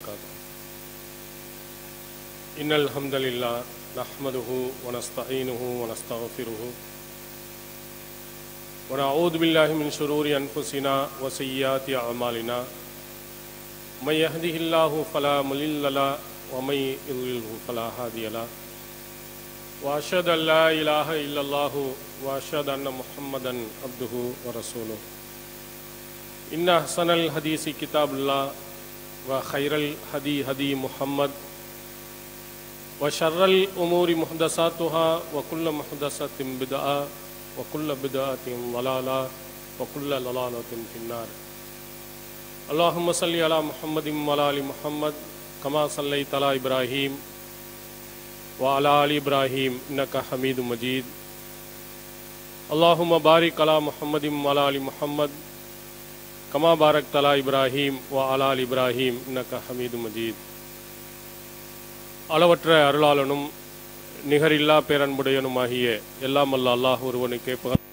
وبركاته إن الحمد لله نحمده ونستعينه ونستغفره ونعوذ بالله من شرور أنفسنا وسيئات أعمالنا من يهده الله فلا مضل له ومن يضلله فلا هادي له وأشهد أن لا إله إلا الله وأشهد أن محمدا عبده ورسوله إن أحسن الحديث كتاب الله وخير الهدي هدي محمد وشر الأمور محدثاتها وكل محدثة بدعة وكل بدعة ضلالة وكل ضلالة في النار اللهم صل على محمد وعلى آل محمد كما صليت على إبراهيم وعلى آل إبراهيم إنك حميد مجيد اللهم بارك على محمد وعلى آل محمد كما باركت على إبراهيم وعلى آل إبراهيم إنك حميد مجيد அளவற்ற அருளாளனும் நிகரில்லா பேரன்புடையனுமாகிய எல்லாம் அல்ல அல்லாஹ் ஒருவனுக்கே புகழ்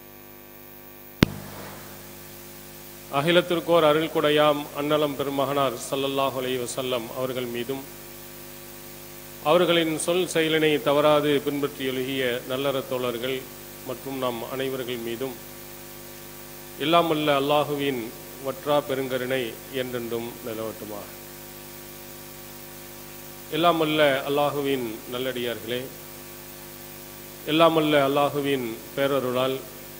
அகிலத்திற்கோர் அருள் கொடையாம் அன்னலம் பெருமகனார் ஸல்லல்லாஹு அலைஹி வஸல்லம் அவர்கள் மீதும் அவர்களின் சொல் செயலினை தவறாது பின்பற்றி எழுகிய நல்லற தோழர்கள் மற்றும் நம் அனைவர்கள் மீதும் எல்லாம் அல்ல அல்லாஹுவின் வற்றா பெருங்கருணை என்றென்றும் நிலவட்டுமாக எல்லாம் அல்ல அல்லாஹுவின் நல்லடியார்களே எல்லாம் அல்ல அல்லாஹுவின் பேரருளால்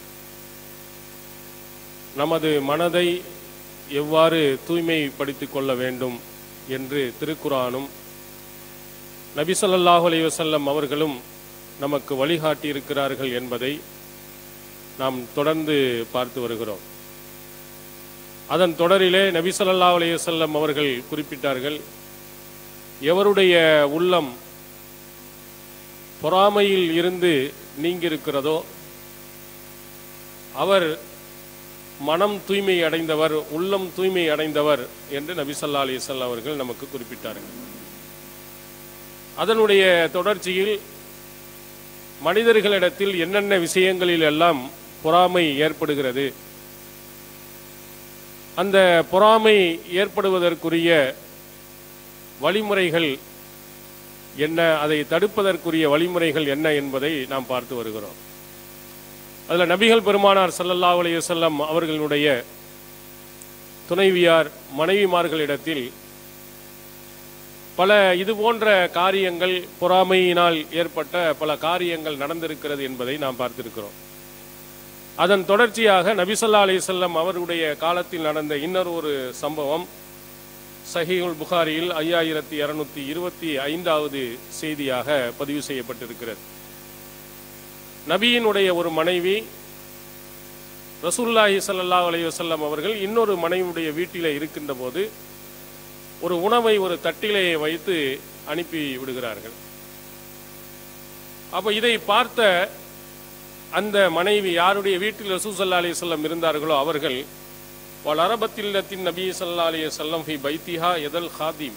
நமது மனதை எவ்வாறு தூய்மைப்படுத்திக் கொள்ள வேண்டும் என்று திருக்குரானும் நபி ஸல்லல்லாஹு அலைஹி வஸல்லம் அவர்களும் நமக்கு வழிகாட்டி இருக்கிறார்கள் என்பதை நாம் தொடர்ந்து பார்த்து வருகிறோம் அதன் தொடரிலே நபி ஸல்லல்லாஹு அலைஹி வஸல்லம் அவர்கள் குறிப்பிட்டார்கள் எவருடைய உள்ளம் பொறாமையில் இருந்து நீங்கியிருக்கிறதோ அவர் மனம் தூய்மை அடைந்தவர் உள்ளம் தூய்மை அடைந்தவர் என்று நபி ஸல்லல்லாஹு அலைஹி வஸல்லம் அவர்கள் நமக்கு குறிப்பிட்டார்கள் அதனுடைய தொடர்ச்சியில் மனிதர்களிடத்தில் என்னென்ன விஷயங்களில் எல்லாம் பொறாமை ஏற்படுகிறது அந்த பொறாமை ஏற்படுவதற்குரிய வழிமுறைகள் என்ன அதை தடுப்பதற்குரிய வழிமுறைகள் என்ன என்பதை நாம் பார்த்து வருகிறோம் அதில் நபிகள் பெருமானார் ஸல்லல்லாஹு அலைஹி வஸல்லம் அவர்களுடைய துணைவியார் மனைவிமார்களிடத்தில் பல இது போன்ற காரியங்கள் பொறாமையினால் ஏற்பட்ட பல காரியங்கள் நடந்திருக்கிறது என்பதை நாம் பார்த்திருக்கிறோம் அதன் தொடர்ச்சியாக நபிசல்லா அலிசல்லம் அவருடைய காலத்தில் நடந்த இன்னொரு ஒரு சம்பவம் சஹீகுல் புகாரியில் ஐயாயிரத்தி இருநூத்தி இருபத்தி ஐந்தாவது செய்தியாக பதிவு செய்யப்பட்டிருக்கிறது நபியினுடைய ஒரு மனைவி ரசூல்லாஹி ஸல்லல்லாஹு அலைஹி வஸல்லம் அவர்கள் இன்னொரு மனைவியுடைய வீட்டிலே இருக்கின்ற போது ஒரு உணவை ஒரு தட்டிலே வைத்து அனுப்பி விடுகிறார்கள் அப்ப இதை பார்த்த அந்த மனைவி யாருடைய வீட்டில் ரசூ சல்லா அலி சொல்லம் இருந்தார்களோ அவர்கள் வல் அரபத்தில்லத்தின் நபி சல்லா அலி சொல்லம் ஃபி பைத்திஹா எதல் ஹாதீம்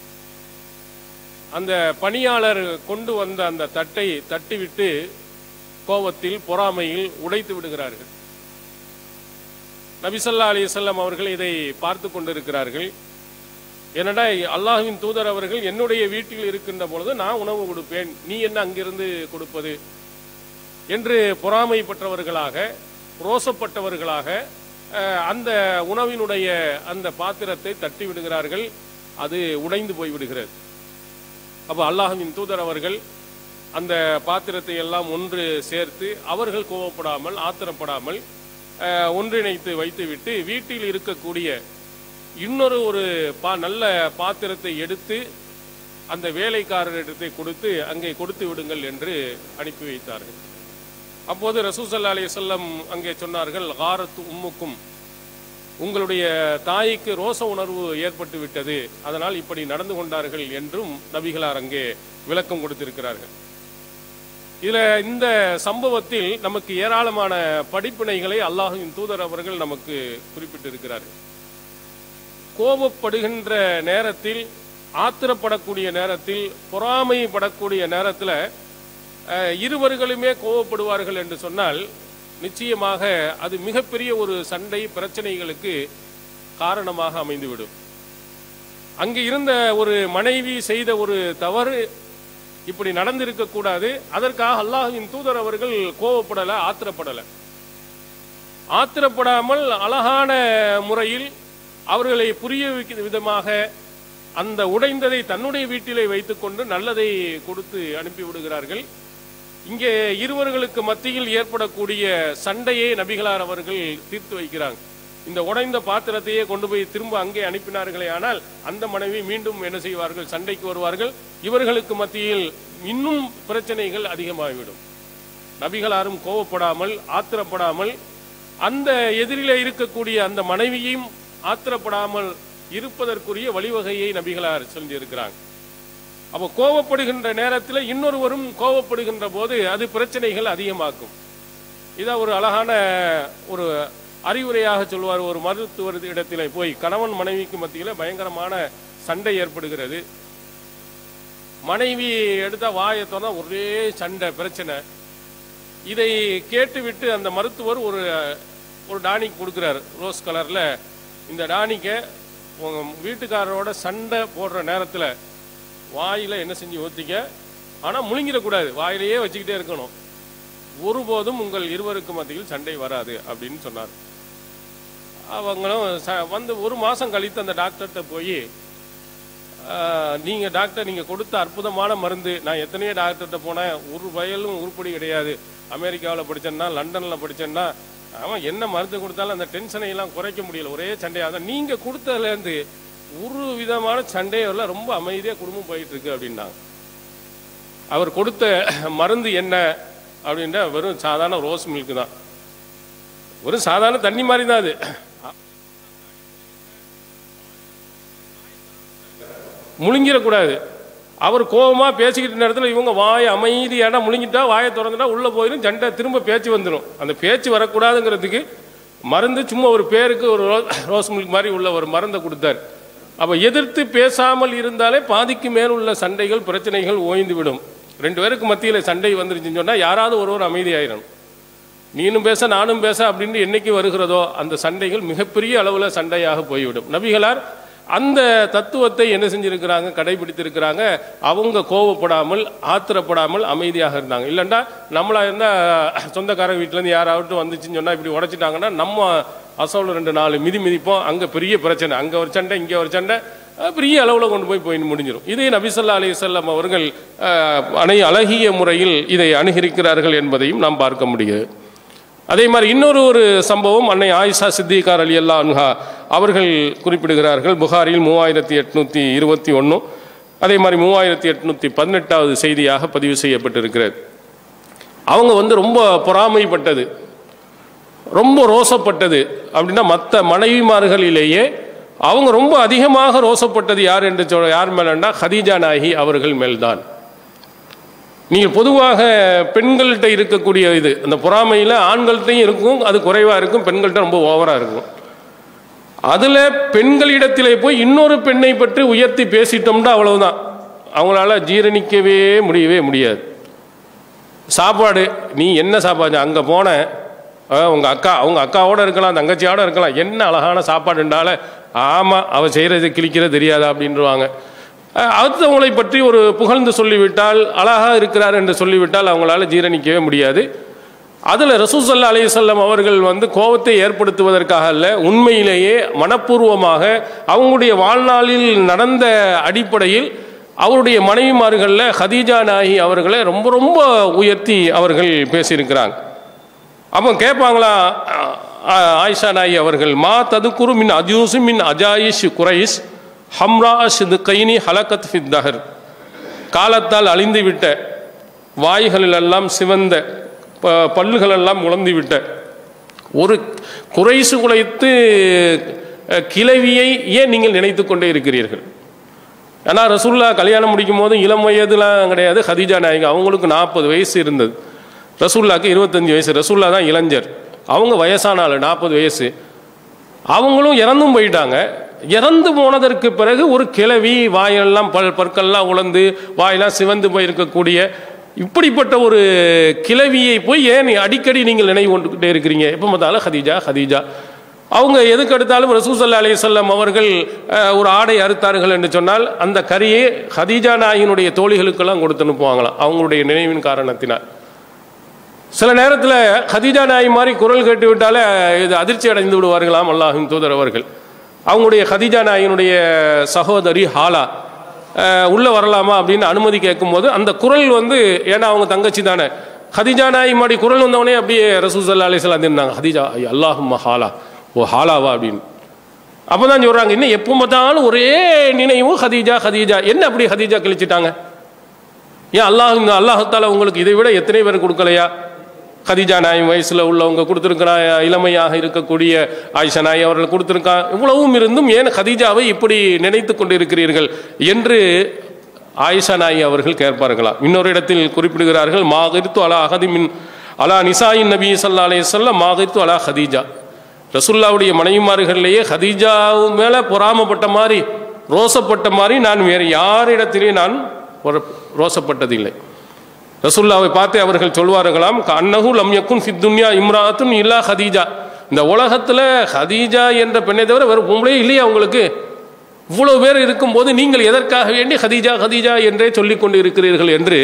அந்த பணியாளர் கொண்டு வந்த அந்த தட்டை தட்டிவிட்டு கோபத்தில் பொறாமையில் உடைத்து விடுகிறார்கள் நபிசல்லா அலி சொல்லம் அவர்கள் இதை பார்த்து கொண்டிருக்கிறார்கள் என்னடா அல்லாஹுவின் தூதர் அவர்கள் என்னுடைய வீட்டில் இருக்கின்ற பொழுது நான் உணவு கொடுப்பேன் நீ என்ன அங்கிருந்து கொடுப்பது என்று பொறாமைப்பட்டவர்களாக ரோசப்பட்டவர்களாக அந்த உணவினுடைய அந்த பாத்திரத்தை தட்டி விடுகிறார்கள் அது உடைந்து போய் விடுகிறது அப்போ அல்லாஹுவின் தூதர் அவர்கள் அந்த பாத்திரத்தை எல்லாம் ஒன்று சேர்த்து அவர்கள் கோவப்படாமல் ஆத்திரப்படாமல் ஒன்றிணைத்து வைத்துவிட்டு வீட்டில் இருக்கக்கூடிய இன்னொரு ஒரு பா நல்ல பாத்திரத்தை எடுத்து அந்த வேலைக்காரரிடத்தை கொடுத்து அங்கே கொடுத்து விடுங்கள் என்று அனுப்பி வைத்தார்கள் அப்போது ரசூசல்லா அலி சொல்லம் அங்கே சொன்னார்கள் ஹாரத்து உம்முக்கும் உங்களுடைய தாய்க்கு ரோச உணர்வு ஏற்பட்டு விட்டது அதனால் இப்படி நடந்து கொண்டார்கள் என்றும் நபிகளார் அங்கே விளக்கம் கொடுத்திருக்கிறார்கள் இதுல இந்த சம்பவத்தில் நமக்கு ஏராளமான படிப்பினைகளை அல்லாஹின் தூதர் அவர்கள் நமக்கு குறிப்பிட்டிருக்கிறார்கள் கோபப்படுகின்ற நேரத்தில் ஆத்திரப்படக்கூடிய நேரத்தில் பொறாமைப்படக்கூடிய நேரத்தில் இருவர்களுமே கோபப்படுவார்கள் என்று சொன்னால் நிச்சயமாக அது மிகப்பெரிய ஒரு சண்டை பிரச்சனைகளுக்கு காரணமாக அமைந்துவிடும் அங்கு இருந்த ஒரு மனைவி செய்த ஒரு தவறு இப்படி நடந்திருக்க கூடாது அதற்காக அல்லாஹ்வின் தூதர் அவர்கள் கோவப்படல ஆத்திரப்படல ஆத்திரப்படாமல் அழகான முறையில் அவர்களை புரிய வைக்கிற விதமாக அந்த உடைந்ததை தன்னுடைய வீட்டிலே வைத்துக்கொண்டு நல்லதை கொடுத்து அனுப்பி விடுகிறார்கள் இங்கே இருவர்களுக்கு மத்தியில் ஏற்படக்கூடிய சண்டையை நபிகளார் அவர்கள் தீர்த்து வைக்கிறாங்க இந்த உடைந்த பாத்திரத்தையே கொண்டு போய் திரும்ப அங்கே அனுப்பினார்களே ஆனால் அந்த மனைவி மீண்டும் என்ன செய்வார்கள் சண்டைக்கு வருவார்கள் இவர்களுக்கு மத்தியில் இன்னும் பிரச்சனைகள் அதிகமாகிவிடும் நபிகளாரும் கோவப்படாமல் ஆத்திரப்படாமல் அந்த எதிரிலே இருக்கக்கூடிய அந்த மனைவியும் ஆத்திரப்படாமல் இருப்பதற்குரிய வழிவகையை நபிகளார் செஞ்சிருக்கிறாங்க அப்போ கோவப்படுகின்ற நேரத்தில் இன்னொருவரும் கோவப்படுகின்ற போது அது பிரச்சனைகள் அதிகமாக்கும் இதான் ஒரு அழகான ஒரு அறிவுரையாக சொல்வார் ஒரு மருத்துவர் இடத்திலே போய் கணவன் மனைவிக்கு மத்தியில் பயங்கரமான சண்டை ஏற்படுகிறது மனைவி எடுத்த வாயை திறந்தா ஒரே சண்டை பிரச்சனை இதை கேட்டுவிட்டு அந்த மருத்துவர் ஒரு ஒரு டானிக் கொடுக்குறாரு ரோஸ் கலர்ல இந்த டானிக்கை உங்க வீட்டுக்காரரோட சண்டை போடுற நேரத்தில் வாயில என்ன செஞ்சு ஊத்திக்க ஆனா முழுங்கிடக்கூடாது வாயிலேயே வச்சுக்கிட்டே இருக்கணும் ஒருபோதும் உங்கள் இருவருக்கு மத்தியில் சண்டை வராது அப்படின்னு சொன்னார் அவங்களும் ச- வந்து ஒரு மாசம் கழித்து அந்த டாக்டர்கிட்ட போய் நீங்க டாக்டர் நீங்க கொடுத்த அற்புதமான மருந்து நான் எத்தனையோ டாக்டர்கிட்ட போனேன் ஒரு வயலும் உருப்படி கிடையாது அமெரிக்காவில் படிச்சேன்னா லண்டன்ல படிச்சேன்னா அவன் என்ன மருந்து கொடுத்தாலும் அந்த டென்ஷனை எல்லாம் குறைக்க முடியல ஒரே சண்டையாக தான் நீங்க கொடுத்ததுல இருந்து ஒரு விதமான சண்டையெல்லாம் ரொம்ப அமைதியா குடும்பம் போயிட்டு இருக்கு அப்படின்னாங்க அவர் கொடுத்த மருந்து என்ன அப்படின்னா வெறும் சாதாரண ரோஸ் மில்க் தான் வெறும் சாதாரண தண்ணி மாதிரி தான் அது முழுங்கிடக்கூடாது அவர் கோபமா பேசிக்கிட்ட நேரத்தில் இவங்க வாய் அமைதியான முழுங்கிட்டா வாயை திறந்துட்டா உள்ள போயிடும் சண்டை திரும்ப பேச்சு வந்துடும் அந்த பேச்சு வரக்கூடாதுங்கிறதுக்கு மருந்து சும்மா ஒரு பேருக்கு ஒரு ரோ- ரோஸ் மில்க் மாதிரி உள்ள ஒரு மருந்தை கொடுத்தார் அப்ப எதிர்த்து பேசாமல் இருந்தாலே பாதிக்கு மேல் உள்ள சண்டைகள் பிரச்சனைகள் ஓய்ந்து விடும் ரெண்டு பேருக்கு மத்தியில் சண்டை வந்துருச்சுன்னு சொன்னா யாராவது ஒருவர் அமைதியாயிரும் நீனும் பேச நானும் பேச அப்படின்னு என்னைக்கு வருகிறதோ அந்த சண்டைகள் மிகப்பெரிய அளவில் சண்டையாக போய்விடும் நபிகளார் அந்த தத்துவத்தை என்ன செஞ்சிருக்கிறாங்க கடைபிடித்திருக்கிறாங்க அவங்க கோவப்படாமல் ஆத்திரப்படாமல் அமைதியாக இருந்தாங்க இல்லைண்டா நம்மளா இருந்தா சொந்தக்காரங்க வீட்டிலேருந்து யாராவது வந்துச்சுன்னு சொன்னா இப்படி உடைச்சிட்டாங்கன்னா நம்ம அசோல ரெண்டு நாலு மிதி மிதிப்போம் அங்க பெரிய பிரச்சனை அங்க ஒரு சண்டை இங்க ஒரு சண்டை அஹ் பெரிய அளவில் கொண்டு போய் போய் முடிஞ்சிடும் இதே நபிசல்லா அலிசல்லாம் அவர்கள் அஹ், அணை அழகிய முறையில் இதை அணுகரிக்கிறார்கள் என்பதையும் நாம் பார்க்க முடியுது அதே மாதிரி இன்னொரு ஒரு சம்பவம் அன்னை ஆயிஷா சித்திகார் அலி அல்லா அன்ஹா அவர்கள் குறிப்பிடுகிறார்கள் புகாரில் மூவாயிரத்தி எட்நூத்தி இருபத்தி ஒன்று அதே மாதிரி மூவாயிரத்தி எட்நூத்தி பதினெட்டாவது செய்தியாக பதிவு செய்யப்பட்டிருக்கிறது அவங்க வந்து ரொம்ப பொறாமைப்பட்டது ரொம்ப ரோசப்பட்டது அப்படின்னா மற்ற மனைவிமார்களிலேயே அவங்க ரொம்ப அதிகமாக ரோசப்பட்டது யார் என்று சொல்ல யார் மேலண்டா ஹதீஜா நாயகி அவர்கள் மேல்தான் நீங்கள் பொதுவாக பெண்கள்கிட்ட இருக்கக்கூடிய இது அந்த பொறாமையில் ஆண்கள்கிட்டையும் இருக்கும் அது குறைவாக இருக்கும் பெண்கள்கிட்ட ரொம்ப ஓவராக இருக்கும் அதில் பெண்களிடத்திலே போய் இன்னொரு பெண்ணை பற்றி உயர்த்தி பேசிட்டோம்னா அவ்வளவுதான் அவங்களால ஜீரணிக்கவே முடியவே முடியாது சாப்பாடு நீ என்ன சாப்பாடு அங்கே போன உங்கள் அக்கா அவங்க அக்காவோட இருக்கலாம் தங்கச்சியோட இருக்கலாம் என்ன அழகான சாப்பாடுனால ஆமாம் அவள் செய்கிறது கிழிக்கிறது தெரியாதா அப்படின்றவாங்க அஹ் அடுத்தவங்களை பற்றி ஒரு புகழ்ந்து சொல்லிவிட்டால் அழகா இருக்கிறார் என்று சொல்லிவிட்டால் அவங்களால ஜீரணிக்கவே முடியாது அதில் ரசூசல்லா அலையுசல்லம் அவர்கள் வந்து கோபத்தை ஏற்படுத்துவதற்காக அல்ல உண்மையிலேயே மனப்பூர்வமாக அவங்களுடைய வாழ்நாளில் நடந்த அடிப்படையில் அவருடைய மனைவிமார்களில் ஹதீஜா நாயி அவர்களை ரொம்ப ரொம்ப உயர்த்தி அவர்கள் பேசியிருக்கிறாங்க அப்போ கேட்பாங்களா ஆ- ஆயிஷா நாயி அவர்கள் மா ததுக்குரு மின் அஜூசு மின் அஜாயிஷ் குரைஸ் ஹம்ரா சிது கைனி ஹலகத் ஃபித்தஹர் காலத்தால் அழிந்து விட்ட வாய்களிலெல்லாம் சிவந்த ப பல்லுகளெல்லாம் உழந்து விட்ட ஒரு குறைசு குலைத்து அஹ், கிழவியை ஏன் நீங்கள் நினைத்து கொண்டே இருக்கிறீர்கள் ஏன்னா ரசூல்லா கல்யாணம் முடிக்கும் போது இளம் வயதுலாம் கிடையாது ஹதீஜா நாயகி அவங்களுக்கு நாற்பது வயசு இருந்தது ரசூல்லாக்கு இருபத்தஞ்சு வயசு ரசூல்லா தான் இளைஞர் அவங்க வயசான ஆளு நாற்பது வயசு அவங்களும் இறந்தும் போயிட்டாங்க இறந்து போனதற்கு பிறகு ஒரு கிழவி வாயெல்லாம் பல் பற்கள்லாம் உலர்ந்து வாயெல்லாம் சிவந்து போயிருக்கக்கூடிய இப்படிப்பட்ட ஒரு கிழவியை போய் ஏன் நீ அடிக்கடி நீங்கள் நினைவு கொண்டுகிட்டே இருக்கிறீங்க எப்போ பார்த்தாலும் ஹதீஜா ஹதீஜா அவங்க எதுக்கு எடுத்தாலும் ரசூசல்லா அலையம் அவர்கள் அஹ், ஒரு ஆடை அறுத்தார்கள் என்று சொன்னால் அந்த கரியை ஹதீஜா நாயினுடைய தோழிகளுக்கெல்லாம் கொடுத்து அனுப்புவாங்களாம் அவங்களுடைய நினைவின் காரணத்தினால் சில நேரத்தில் ஹதீஜா நாய் மாதிரி குரல் கேட்டு விட்டாலே இது அதிர்ச்சி அடைந்து விடுவார்களாம் அல்லாஹின் தூதர் அவர்கள் அவங்களுடைய ஹதீஜா நாயினுடைய சகோதரி ஹாலா அஹ், உள்ள வரலாமா அப்படின்னு அனுமதி கேட்கும்போது அந்த குரல் வந்து ஏன்னா அவங்க தங்கச்சி தானே ஹதீஜா நாய் மாதிரி குரல் வந்தவொடனே அப்படியே ரசூசல்லா அலிஸ்லாம் இருந்தாங்க ஹதீஜா அல்லாஹும்மா ஹாலா ஓ ஹாலாவா அப்படின்னு அப்பதான் சொல்றாங்க இன்னும் எப்போ பார்த்தாலும் ஒரே நினைவு ஹதீஜா ஹதீஜா என்ன அப்படி ஹதீஜா கழிச்சிட்டாங்க ஏன் அல்லாஹ் இந்த அல்லாஹத்தால உங்களுக்கு இதை விட எத்தனை பேர் கொடுக்கலையா கதிஜா நாய் வயசுல உள்ளவங்க கொடுத்துருக்கிறா இளமையாக இருக்கக்கூடிய ஆயிஷா நாய் அவர்கள் கொடுத்துருக்கா இவ்வளவும் இருந்தும் ஏன் கதிஜாவை இப்படி நினைத்து கொண்டிருக்கிறீர்கள் என்று ஆயிஷா நாய் அவர்கள் கேட்பார்களாம் இன்னொரு இடத்தில் குறிப்பிடுகிறார்கள் மாகிருத்து அலா அகதி மின் அலா நிசாயின் நபி சல்லா அலைய சொல்ல மாகிருத்து அலா ஹதீஜா ரசுல்லாவுடைய மனைவிமார்களிலேயே ஹதீஜா மேல பொறாமப்பட்ட மாதிரி ரோசப்பட்ட மாதிரி நான் வேறு யாரிடத்திலே நான் ஒரு- ரோசப்பட்டதில்லை ரசுல்லாவை பார்த்து அவர்கள் சொல்வார்களாம் அன்னஹு லம் யக்குன் ஃபித் துன்யா இம்ராத்துன் இல்லா ஹதீஜா இந்த உலகத்துல ஹதீஜா என்ற பெண்ணை தவிர வேறு பொம்பளையே இல்லையா உங்களுக்கு இவ்வளவு பேர் இருக்கும்போது நீங்கள் எதற்காக வேண்டி ஹதீஜா ஹதீஜா என்றே சொல்லிக் கொண்டு இருக்கிறீர்கள் என்று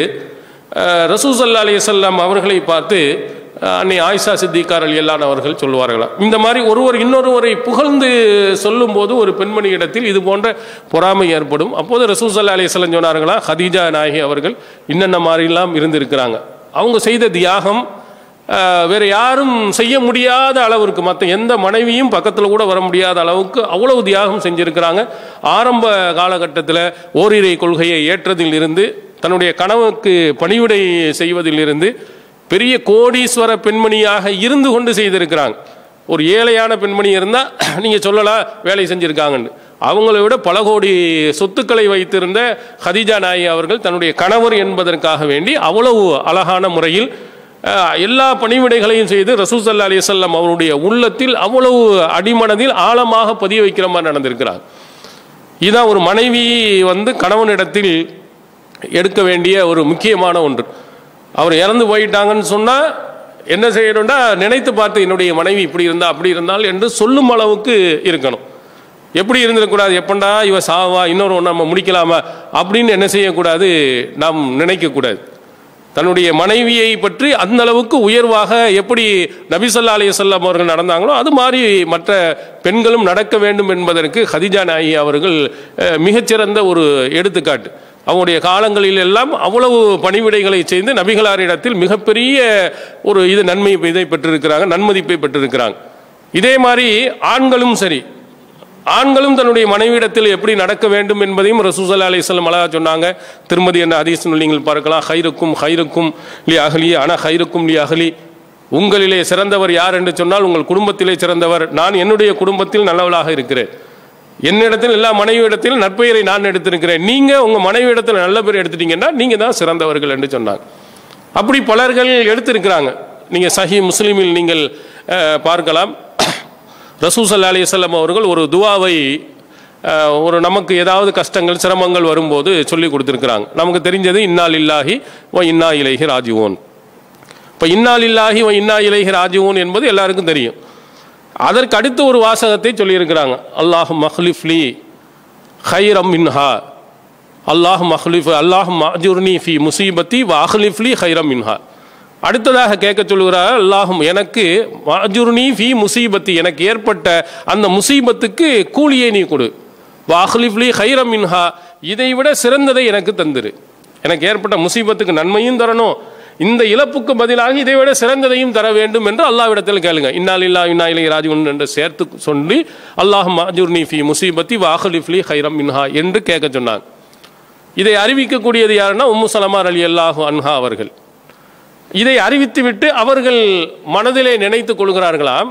ரசூசல்லா அலையம் அவர்களை பார்த்து அஹ், அன்னை ஆயிஷா சித்திகார் அலி அல்லான் அவர்கள் சொல்லுவார்களாம் இந்த மாதிரி ஒருவர் இன்னொருவரை புகழ்ந்து சொல்லும்போது ஒரு பெண்மணி இடத்தில் இது போன்ற பொறாமை ஏற்படும் அப்போது ரசூசல்லா அலையம் சொன்னார்களா ஹதீஜா நாயகி அவர்கள் இன்னென்ன மாதிரிலாம் இருந்திருக்கிறாங்க அவங்க செய்த தியாகம் அஹ், வேற யாரும் செய்ய முடியாத அளவிற்கு மற்ற எந்த மனைவியும் பக்கத்தில் கூட வர முடியாத அளவுக்கு அவ்வளவு தியாகம் செஞ்சிருக்கிறாங்க ஆரம்ப காலகட்டத்தில் ஓரிரை கொள்கையை ஏற்றதில் இருந்து தன்னுடைய கனவுக்கு பணிவிடை செய்வதிலிருந்து பெரிய கோடீஸ்வர பெண்மணியாக இருந்து கொண்டு செய்திருக்கிறாங்க ஒரு ஏழையான பெண்மணி இருந்தால் நீங்கள் சொல்லலாம் வேலை செஞ்சுருக்காங்கன்னு அவங்கள விட பல கோடி சொத்துக்களை வைத்திருந்த ஹதீஜா நாயி அவர்கள் தன்னுடைய கணவர் என்பதற்காக வேண்டி அவ்வளவு அழகான முறையில் அஹ், எல்லா பணிவிடைகளையும் செய்து ரசூசல்லா அலிசல்லாம் அவருடைய உள்ளத்தில் அவ்வளவு அடிமனதில் ஆழமாக பதிய வைக்கிற மாதிரி நடந்திருக்கிறார் இதுதான் ஒரு மனைவி வந்து கணவனிடத்தில் எடுக்க வேண்டிய ஒரு முக்கியமான ஒன்று அவர் இறந்து போயிட்டாங்கன்னு சொன்னால் என்ன செய்யணும்னா நினைத்து பார்த்து என்னுடைய மனைவி இப்படி இருந்தா அப்படி இருந்தால் என்று சொல்லும் அளவுக்கு இருக்கணும் எப்படி இருந்திருக்கக்கூடாது எப்பண்டா இவ சாவா இன்னொரு ஒன்று நம்ம முடிக்கலாமா அப்படின்னு என்ன செய்யக்கூடாது நாம் நினைக்கக்கூடாது தன்னுடைய மனைவியை பற்றி அந்த அளவுக்கு உயர்வாக எப்படி நபிசல்லா அலையம் அவர்கள் நடந்தாங்களோ அது மாதிரி மற்ற பெண்களும் நடக்க வேண்டும் என்பதற்கு ஹதிஜா நாயி அவர்கள் அஹ், மிகச்சிறந்த ஒரு எடுத்துக்காட்டு அவங்களுடைய காலங்களில் எல்லாம் அவ்வளவு பணிவிடைகளை செய்து நபிகளாரிடத்தில் மிகப்பெரிய ஒரு இது நன்மை இதை பெற்றிருக்கிறாங்க நன்மதிப்பை பெற்றிருக்கிறாங்க இதே மாதிரி ஆண்களும் சரி ஆண்களும் தன்னுடைய மனைவியிடத்தில் எப்படி நடக்க வேண்டும் என்பதையும் ரசூசல்லா அலிஸ்லாம் அழகா சொன்னாங்க திருமதி என்ற ஹதீஸ் நீங்கள் பார்க்கலாம் ஹைருக்கும் ஹைருக்கும் லி அகலி அன ஹைருக்கும் லி அகலி உங்களிலே சிறந்தவர் யார் என்று சொன்னால் உங்கள் குடும்பத்திலே சிறந்தவர் நான் என்னுடைய குடும்பத்தில் நல்லவளாக இருக்கிறேன் என்னிடத்தில் எல்லா மனைவியிடத்தில் நற்பெயரை நான் எடுத்திருக்கிறேன் நீங்க உங்க மனைவியிடத்தில் நல்ல பேர் எடுத்துட்டீங்கன்னா நீங்க தான் சிறந்தவர்கள் என்று சொன்னாங்க அப்படி பலர்கள் எடுத்திருக்கிறாங்க நீங்க சஹி முஸ்லிமில் நீங்கள் அஹ், பார்க்கலாம் ரசூசல்லா அலிசல்லாம் அவர்கள் ஒரு துவாவை அஹ், ஒரு நமக்கு ஏதாவது கஷ்டங்கள் சிரமங்கள் வரும்போது சொல்லி கொடுத்துருக்குறாங்க நமக்கு தெரிஞ்சது இன்னால் இல்லாஹி வ இன்னா இலைஹி ராஜிவோன் இப்போ இன்னால் இல்லாஹி வ இன்னா இலைஹி ராஜிவோன் என்பது எல்லாருக்கும் தெரியும் அதற்கு அடுத்து ஒரு வாசகத்தை சொல்லியிருக்கிறாங்க அல்லாஹ் மஹ்லிஃப்லி ஹைரம் மின்ஹா அல்லாஹ் மஹ்லிஃப் அல்லாஹ் மஜுர்னி ஃபி முசீபத்தி வ அஹ்லிஃப்லி ஹைரம் மின்ஹா அடுத்ததாக கேட்க சொல்கிறார் அல்லாஹும் எனக்கு மஜுர்னி ஃபி முசீபத்தி எனக்கு ஏற்பட்ட அந்த முசீபத்துக்கு கூலியை நீ கொடு வ அஹ்லிஃப்லி ஹைரம் மின்ஹா இதை விட சிறந்ததை எனக்கு தந்துரு எனக்கு ஏற்பட்ட முசீபத்துக்கு நன்மையும் தரணும் இந்த இழப்புக்கு பதிலாக இதை விட சிறந்ததையும் தர வேண்டும் என்று அல்லாவிடத்தில் கேளுங்க இன்னால் இல்லா இன்னா இலை ராஜுவன் என்று சேர்த்து சொல்லி அல்லாஹ் மஜுர்னி ஃபி முசீபத்தி வாஹலிஃப்லி ஹைரம் மின்ஹா என்று கேட்க சொன்னாங்க இதை அறிவிக்கக்கூடியது யாருன்னா உம்மு சலமார் அலி அல்லாஹு அன்ஹா அவர்கள் இதை அறிவித்துவிட்டு அவர்கள் மனதிலே நினைத்துக் கொள்கிறார்களாம்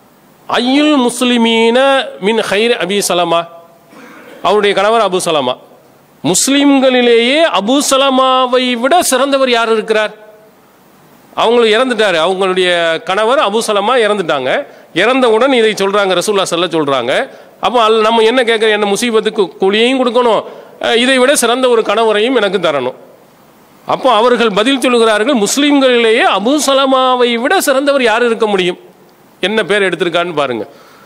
ஐயுல் முஸ்லிமீன மின் ஹைர் அபி சலமா அவருடைய கணவர் அபு சலமா முஸ்லிம்களிலேயே அபு சலமாவை விட சிறந்தவர் யார் இருக்கிறார் அவங்களுக்கு இறந்துட்டாரு அவங்களுடைய கணவர் அபு சலமா இறந்துட்டாங்க இறந்தவுடன் இதை சொல்றாங்க ரசூல்லா சொல்ல சொல்றாங்க அப்போ அல் நம்ம என்ன கேட்குற என்ன முசீபத்துக்கு கூலியையும் கொடுக்கணும் அஹ் இதை விட சிறந்த ஒரு கணவரையும் எனக்கு தரணும் அப்போ அவர்கள் பதில் சொல்லுகிறார்கள் முஸ்லிம்களிலேயே அபு சலமாவை விட சிறந்தவர் யார் இருக்க முடியும் என்ன பேர் எடுத்திருக்கான்னு பாருங்க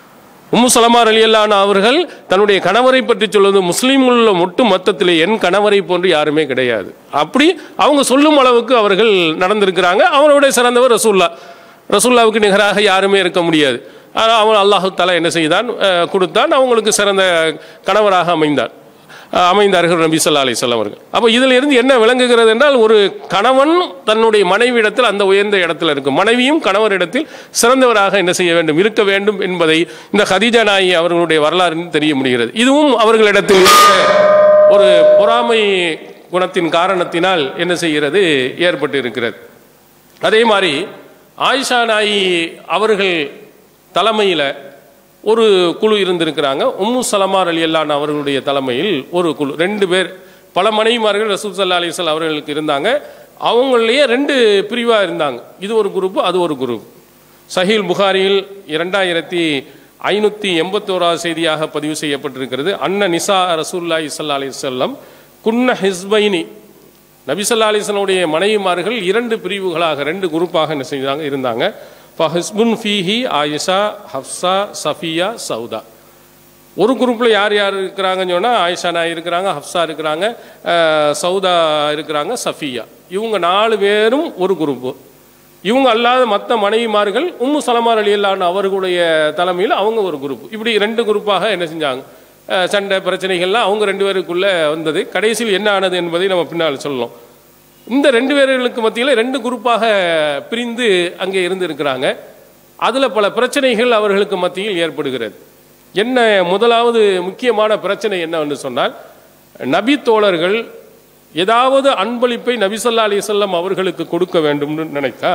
உம்மு சலமா அலியல்லான் அவர்கள் தன்னுடைய கணவரை பற்றி சொல்வது முஸ்லீம்களில் மட்டும் மொத்தத்தில் என் கணவரை போன்று யாருமே கிடையாது அப்படி அவங்க சொல்லும் அளவுக்கு அவர்கள் நடந்திருக்கிறாங்க அவருடைய சிறந்தவர் ரசூல்லா ரசூல்லாவுக்கு நிகராக யாருமே இருக்க முடியாது ஆனால் அவன் அல்லாஹு தலா என்ன செய்தான் அஹ், கொடுத்தான் அவங்களுக்கு சிறந்த கணவராக அமைந்தான் அஹ், அமைந்தார்கள் நபி ஸல்லல்லாஹு அலைஹி வஸல்லம் அவர்கள் அப்போ இதில் இருந்து என்ன விளங்குகிறது என்றால் ஒரு கணவன் தன்னுடைய மனைவியிடத்தில் அந்த உயர்ந்த இடத்துல இருக்கும் மனைவியும் கணவரிடத்தில் சிறந்தவராக என்ன செய்ய வேண்டும் இருக்க வேண்டும் என்பதை இந்த ஹதீஜா நாயி அவர்களுடைய வரலாறு தெரிய முடிகிறது இதுவும் அவர்களிடத்தில் இருந்த ஒரு பொறாமை குணத்தின் காரணத்தினால் என்ன செய்கிறது ஏற்பட்டு இருக்கிறது அதே மாதிரி ஆயிஷா நாயி அவர்கள் தலைமையில் ஒரு குழு இருந்திருக்கிறாங்க உம்மு சலமார் அலி அல்லான் அவர்களுடைய தலைமையில் ஒரு குழு ரெண்டு பேர் பல மனைவிமார்கள் ரசூல் சல்லா அலிஸ்லாம் அவர்களுக்கு இருந்தாங்க அவங்களையே ரெண்டு பிரிவாக இருந்தாங்க இது ஒரு குரூப் அது ஒரு குரூப் சஹீல் புகாரியில் இரண்டாயிரத்தி ஐநூற்றி எண்பத்தோராவது செய்தியாக பதிவு செய்யப்பட்டிருக்கிறது அன்ன நிசா ரசூல்லாய் சல்லா அலிசல்லம் குன்ன ஹிஸ்பைனி நபிசல்லா அலிஸ்லனுடைய மனைவிமார்கள் இரண்டு பிரிவுகளாக ரெண்டு குரூப்பாக என்ன செய்தாங்க இருந்தாங்க ஹிஸ்புன் ஃபீஹி ஆயிஷா ஹப்சா சஃபியா சவுதா ஒரு குரூப்பில் யார் யார் இருக்கிறாங்கன்னு சொன்னால் ஆயிஷா நாய் இருக்கிறாங்க ஹப்சா இருக்கிறாங்க அஹ், சவுதா இருக்கிறாங்க சஃபியா இவங்க நாலு பேரும் ஒரு குரூப்பு இவங்க அல்லாத மற்ற மனைவிமார்கள் உம்மு சலமார் அலி அல்லான் அவர்களுடைய தலைமையில் அவங்க ஒரு குரூப் இப்படி ரெண்டு குரூப்பாக என்ன செஞ்சாங்க அஹ், சண்டை பிரச்சனைகள்லாம் அவங்க ரெண்டு பேருக்குள்ள வந்தது கடைசியில் என்ன ஆனது என்பதை நம்ம பின்னால் சொல்லலாம் இந்த ரெண்டு பேர்களுக்கு மத்தியில் ரெண்டு குரூப்பாக பிரிந்து அங்கே இருந்து இருக்கிறாங்க அதில் பல பிரச்சனைகள் அவர்களுக்கு மத்தியில் ஏற்படுகிறது என்ன முதலாவது முக்கியமான பிரச்சனை என்னவென்று சொன்னால் நபி தோழர்கள் ஏதாவது அன்பளிப்பை நபிசல்லா அலிசல்லாம் அவர்களுக்கு கொடுக்க வேண்டும்னு நினைத்தா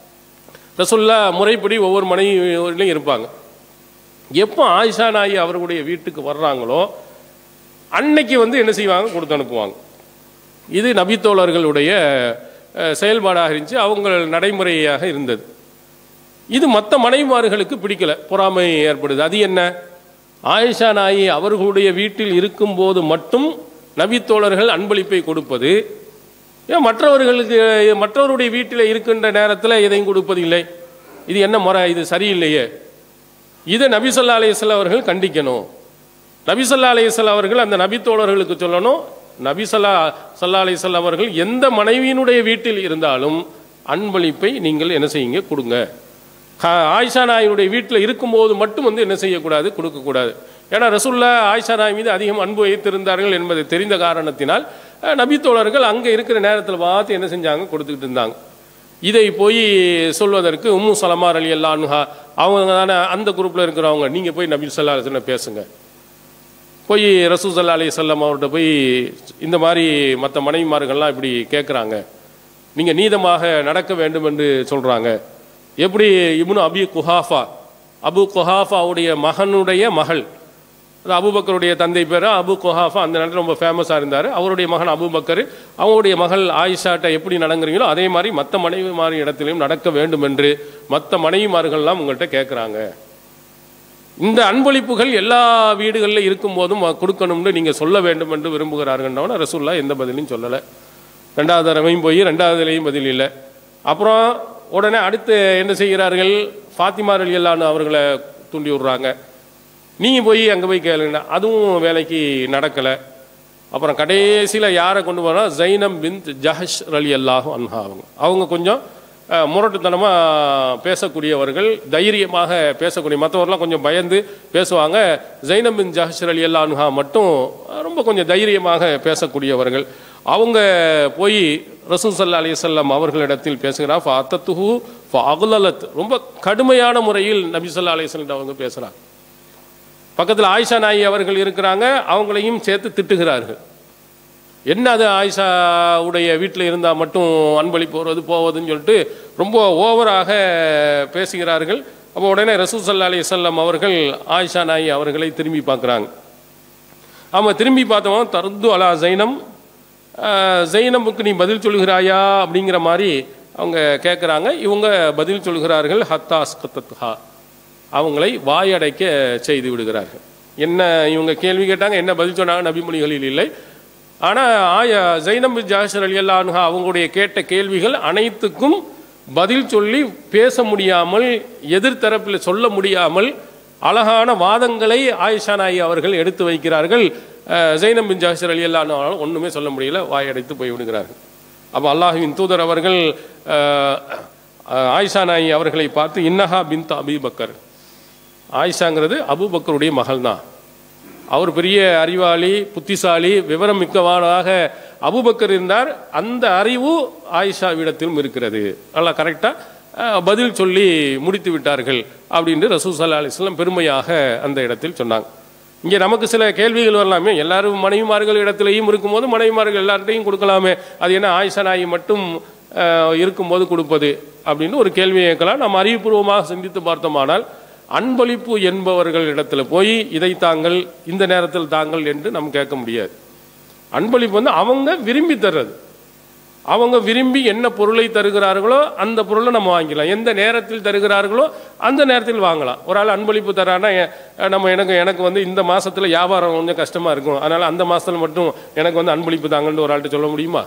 ரசுல்லா முறைப்படி ஒவ்வொரு மனைவிலையும் இருப்பாங்க எப்போ ஆயிஷா நாயி அவர்களுடைய வீட்டுக்கு வர்றாங்களோ அன்னைக்கு வந்து என்ன செய்வாங்க கொடுத்து அனுப்புவாங்க இது நபித்தோழர்களுடைய அஹ், செயல்பாடாக இருந்துச்சு அவங்க நடைமுறையாக இருந்தது இது மற்ற மனைவிமார்களுக்கு பிடிக்கல பொறாமை ஏற்படுது அது என்ன ஆயிஷா நாயி அவர்களுடைய வீட்டில் இருக்கும்போது மட்டும் நபித்தோழர்கள் அன்பளிப்பை கொடுப்பது ஏன் மற்றவர்களுக்கு மற்றவருடைய வீட்டில் இருக்கின்ற நேரத்தில் எதையும் கொடுப்பதில்லை இது என்ன முறை இது சரியில்லையே இதை நபிசல்லா அலையம் அவர்கள் கண்டிக்கணும் நபிசல்லா அலையம் அவர்கள் அந்த நபித்தோழர்களுக்கு சொல்லணும் நபிசல்லா சல்லா அலிசல்லா அவர்கள் எந்த மனைவியினுடைய வீட்டில் இருந்தாலும் அன்பளிப்பை நீங்கள் என்ன செய்யுங்க கொடுங்க ஹா- ஆயிஷா நாயினுடைய வீட்டில் இருக்கும்போது மட்டும் வந்து என்ன செய்யக்கூடாது கொடுக்கக்கூடாது ஏன்னா ரசூல்லா ஆயிஷா நாய் மீது அதிகம் அன்பு வைத்திருந்தார்கள் என்பது தெரிந்த காரணத்தினால் அஹ், நபித்தோழர்கள் அங்கே இருக்கிற நேரத்தில் பார்த்து என்ன செஞ்சாங்க கொடுத்துக்கிட்டு இருந்தாங்க இதை போய் சொல்வதற்கு உம்மு சலமார் அலி அல்லான்ஹா அவங்க தானே அந்த குரூப்பில் இருக்கிறவங்க நீங்கள் போய் நபி சொல்லா அலிஸ்லாம் பேசுங்க போய் ரசூ சல்லா அலி சொல்லம் அவர்கிட்ட போய் இந்த மாதிரி மற்ற மனைவிமார்கள்லாம் இப்படி கேட்குறாங்க நீங்கள் நீதமாக நடக்க வேண்டும் என்று சொல்கிறாங்க எப்படி இப்னு அபி குஹாஃபா அபு குஹாஃபாவுடைய மகனுடைய மகள் அது அபுபக்கருடைய தந்தை பேர் அபு குஹாஃபா அந்த நேரத்தில் ரொம்ப ஃபேமஸாக இருந்தார் அவருடைய மகன் அபுபக்கர் அவங்களுடைய மகள் ஆயிஷாட்ட எப்படி நடங்குறீங்களோ அதே மாதிரி மற்ற மனைவிமாரி இடத்திலையும் நடக்க வேண்டும் என்று மற்ற மனைவிமார்கள்லாம் உங்கள்கிட்ட கேட்குறாங்க இந்த அன்பளிப்புகள் எல்லா வீடுகளில் இருக்கும்போதும் கொடுக்கணும்னு நீங்கள் சொல்ல வேண்டும் என்று விரும்புகிறார்கள்னோட ரசூல்லா எந்த பதிலையும் சொல்லலை ரெண்டாவது தடவையும் போய் ரெண்டாவதுலேயும் பதில் இல்லை அப்புறம் உடனே அடுத்து என்ன செய்கிறார்கள் ஃபாத்திமா ரலியல்லான்னு அவர்களை தூண்டி விடுறாங்க நீங்கள் போய் அங்கே போய் கேளுங்க அதுவும் வேலைக்கு நடக்கலை அப்புறம் கடைசியில் யாரை கொண்டு போனால் ஜைனம் பிந்த் ஜஹஷ் ரலி அல்லாஹு அன்ஹா அவங்க அவங்க கொஞ்சம் அஹ், முரட்டுத்தனமாக பேசக்கூடியவர்கள் தைரியமாக பேசக்கூடிய மற்றவர்லாம் கொஞ்சம் பயந்து பேசுவாங்க ஜைனம் பின் ஜஹஷ் அலி அல்லா அன்ஹா மட்டும் அஹ், ரொம்ப கொஞ்சம் தைரியமாக பேசக்கூடியவர்கள் அவங்க போய் ரசூல் சல்லா அலிசல்லாம் அவர்களிடத்தில் பேசுகிறார் அத்தத்துஹு அகுலலத் ரொம்ப கடுமையான முறையில் நபி சொல்லா அலிஸ்லாம் அவங்க பேசுகிறாங்க பக்கத்தில் ஆயிஷா நாயி அவர்கள் இருக்கிறாங்க அவங்களையும் சேர்த்து திட்டுகிறார்கள் என்ன அது ஆயிஷாவுடைய வீட்டில் இருந்தால் மட்டும் அன்பளிப்பு வருவது போவதுன்னு சொல்லிட்டு ரொம்ப ஓவராக பேசுகிறார்கள் அப்போ உடனே ரசூல் சல்லா அலி வல்லம் அவர்கள் ஆயிஷா நாயி அவர்களை திரும்பி பார்க்குறாங்க ஆமாம் திரும்பி பார்த்தவன் தருது அலா ஜைனம் ஆஹ், ஜைனமுக்கு நீ பதில் சொல்கிறாயா அப்படிங்கிற மாதிரி அவங்க கேட்குறாங்க இவங்க பதில் சொல்கிறார்கள் ஹத்தாஸ் கத்தத்ஹா அவங்களை வாயடைக்க செய்து விடுகிறார்கள் என்ன இவங்க கேள்வி கேட்டாங்க என்ன பதில் சொன்னாங்க நபிமொழிகளில் இல்லை ஆனால் ஆய ஜைனம் ஜாஷர் அலி அல்லான்ஹா அவங்களுடைய கேட்ட கேள்விகள் அனைத்துக்கும் பதில் சொல்லி பேச முடியாமல் எதிர்த்தரப்பில் சொல்ல முடியாமல் அழகான வாதங்களை ஆயிஷா நாயி அவர்கள் எடுத்து வைக்கிறார்கள் அஹ், ஜைனப் பின் ஜாசிர் அலி அல்லாஹ் ஒன்றுமே சொல்ல முடியல வாயடைத்து போய் விடுகிறார்கள் அப்போ அல்லாஹுவின் தூதர் அவர்கள் அஹ், அஹ், ஆயிஷா நாயி அவர்களை பார்த்து இன்னஹா பின் அபிபக்கர் ஆயிஷாங்கிறது அபூபக்கருடைய மகள் தான் அவர் பெரிய அறிவாளி புத்திசாலி விவரம் மிக்கவானாக அபூபக்கர் இருந்தார் அந்த அறிவு ஆயிஷாவிடத்திலும் இருக்கிறது நல்லா கரெக்டாக பதில் சொல்லி முடித்து விட்டார்கள் அப்படின்னு ரசூல் சல்லா அலிஸ்லாம் பெருமையாக அந்த இடத்தில் சொன்னாங்க இங்கே நமக்கு சில கேள்விகள் வரலாமே எல்லாரும் மனைவிமார்கள் இடத்துலையும் இருக்கும்போது மனைவிமார்கள் எல்லார்ட்டையும் கொடுக்கலாமே அது என்ன ஆயிஷா நாயி மட்டும் அஹ், இருக்கும்போது கொடுப்பது அப்படின்னு ஒரு கேள்வியை கேட்கலாம் நாம் அறிவுபூர்வமாக சிந்தித்து பார்த்தோமானால் அன்பளிப்பு என்பவர்கள் இடத்துல போய் இதை தாங்கள் இந்த நேரத்தில் தாங்கள் என்று நம்ம கேட்க முடியாது அன்பளிப்பு வந்து அவங்க விரும்பி தர்றது அவங்க விரும்பி என்ன பொருளை தருகிறார்களோ அந்த பொருளை நம்ம வாங்கிக்கலாம் எந்த நேரத்தில் தருகிறார்களோ அந்த நேரத்தில் வாங்கலாம் ஒரு ஆள் அன்பளிப்பு தரானா எ- நம்ம எனக்கு எனக்கு வந்து இந்த மாசத்துல வியாபாரம் கொஞ்சம் கஷ்டமா இருக்கும் அதனால அந்த மாசத்துல மட்டும் எனக்கு வந்து அன்பளிப்பு தாங்கன்னு ஒரு ஆள்கிட்ட சொல்ல முடியுமா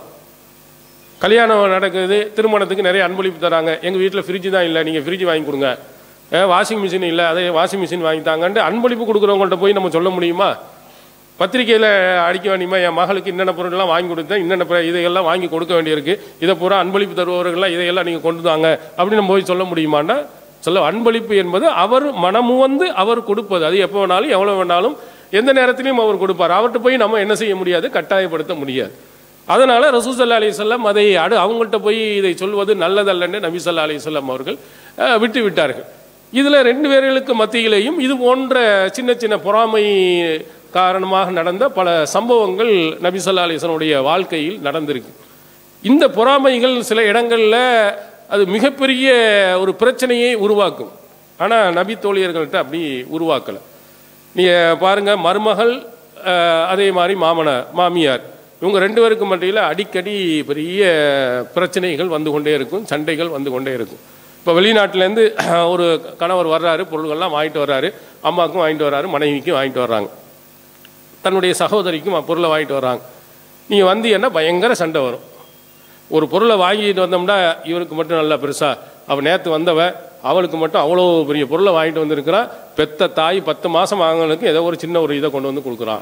கல்யாணம் நடக்குது திருமணத்துக்கு நிறைய அன்பளிப்பு தராங்க எங்கள் வீட்டில் ஃப்ரிட்ஜ் தான் இல்லை நீங்கள் ஃப்ரிட்ஜ் வாங்கி கொடுங்க வாஷிங் மிஷின் இல்லை அதே வாஷிங் மிஷின் வாங்கி தாங்கன்ட்டு அன்பளிப்பு கொடுக்குறவங்கள்ட்ட போய் நம்ம சொல்ல முடியுமா பத்திரிக்கையில் அடிக்க வேண்டியமா என் மகளுக்கு என்னென்ன பொருட்கள்லாம் வாங்கி கொடுத்தேன் என்னென்ன பொ- இதையெல்லாம் வாங்கி கொடுக்க வேண்டியிருக்கு இதை பூரா அன்பளிப்பு தருபவர்கள்லாம் இதையெல்லாம் நீங்கள் கொண்டு தாங்க அப்படின்னு நம்ம போய் சொல்ல முடியுமான்னா சொல்ல அன்பளிப்பு என்பது அவர் மனமு வந்து அவர் கொடுப்பது அது எப்போ வேணாலும் எவ்வளோ வேணாலும் எந்த நேரத்திலையும் அவர் கொடுப்பார் அவர்கிட்ட போய் நம்ம என்ன செய்ய முடியாது கட்டாயப்படுத்த முடியாது அதனால ரசூசல்லா அலிசல்லாம் அதை அடு அவங்கள்ட்ட போய் இதை சொல்வது நல்லதல்லன்னு நபி ஸல்லல்லாஹு அலைஹி வஸல்லம் அவர்கள் அஹ், விட்டு விட்டார்கள் இதில் ரெண்டு பேர்களுக்கு மத்தியிலேயும் இது போன்ற சின்ன சின்ன பொறாமை காரணமாக நடந்த பல சம்பவங்கள் நபி ஸல்லல்லாஹு அலைஹி வஸல்லமுடைய வாழ்க்கையில் நடந்திருக்கு இந்த பொறாமைகள் சில இடங்களில் அது மிகப்பெரிய ஒரு பிரச்சனையை உருவாக்கும் ஆனால் நபி தோழியர்கள்ட்ட அப்படி உருவாக்கலை நீங்கள் பாருங்க மருமகள் அஹ், அதே மாதிரி மாமனார் மாமியார் இவங்க ரெண்டு பேருக்கு மத்தியில் அடிக்கடி பெரிய பிரச்சனைகள் வந்து கொண்டே இருக்கும் சண்டைகள் வந்து கொண்டே இருக்கும் இப்போ வெளிநாட்டிலேருந்து ஒரு கணவர் வர்றாரு பொருள்கள்லாம் வாங்கிட்டு வர்றாரு அம்மாவுக்கும் வாங்கிட்டு வர்றாரு மனைவிக்கும் வாங்கிட்டு வர்றாங்க தன்னுடைய சகோதரிக்கும் பொருளை வாங்கிட்டு வர்றாங்க நீங்கள் வந்தீங்கன்னா பயங்கர சண்டை வரும் ஒரு பொருளை வாங்கிட்டு வந்தோம்னா இவருக்கு மட்டும் நல்லா பெருசா அவள் நேற்று வந்தவ அவளுக்கு மட்டும் அவ்வளோ பெரிய பொருளை வாங்கிட்டு வந்திருக்கிறா பெத்த தாய் பத்து மாதம் வாங்கினதுக்கு ஏதோ ஒரு சின்ன ஒரு இதை கொண்டு வந்து கொடுக்குறான்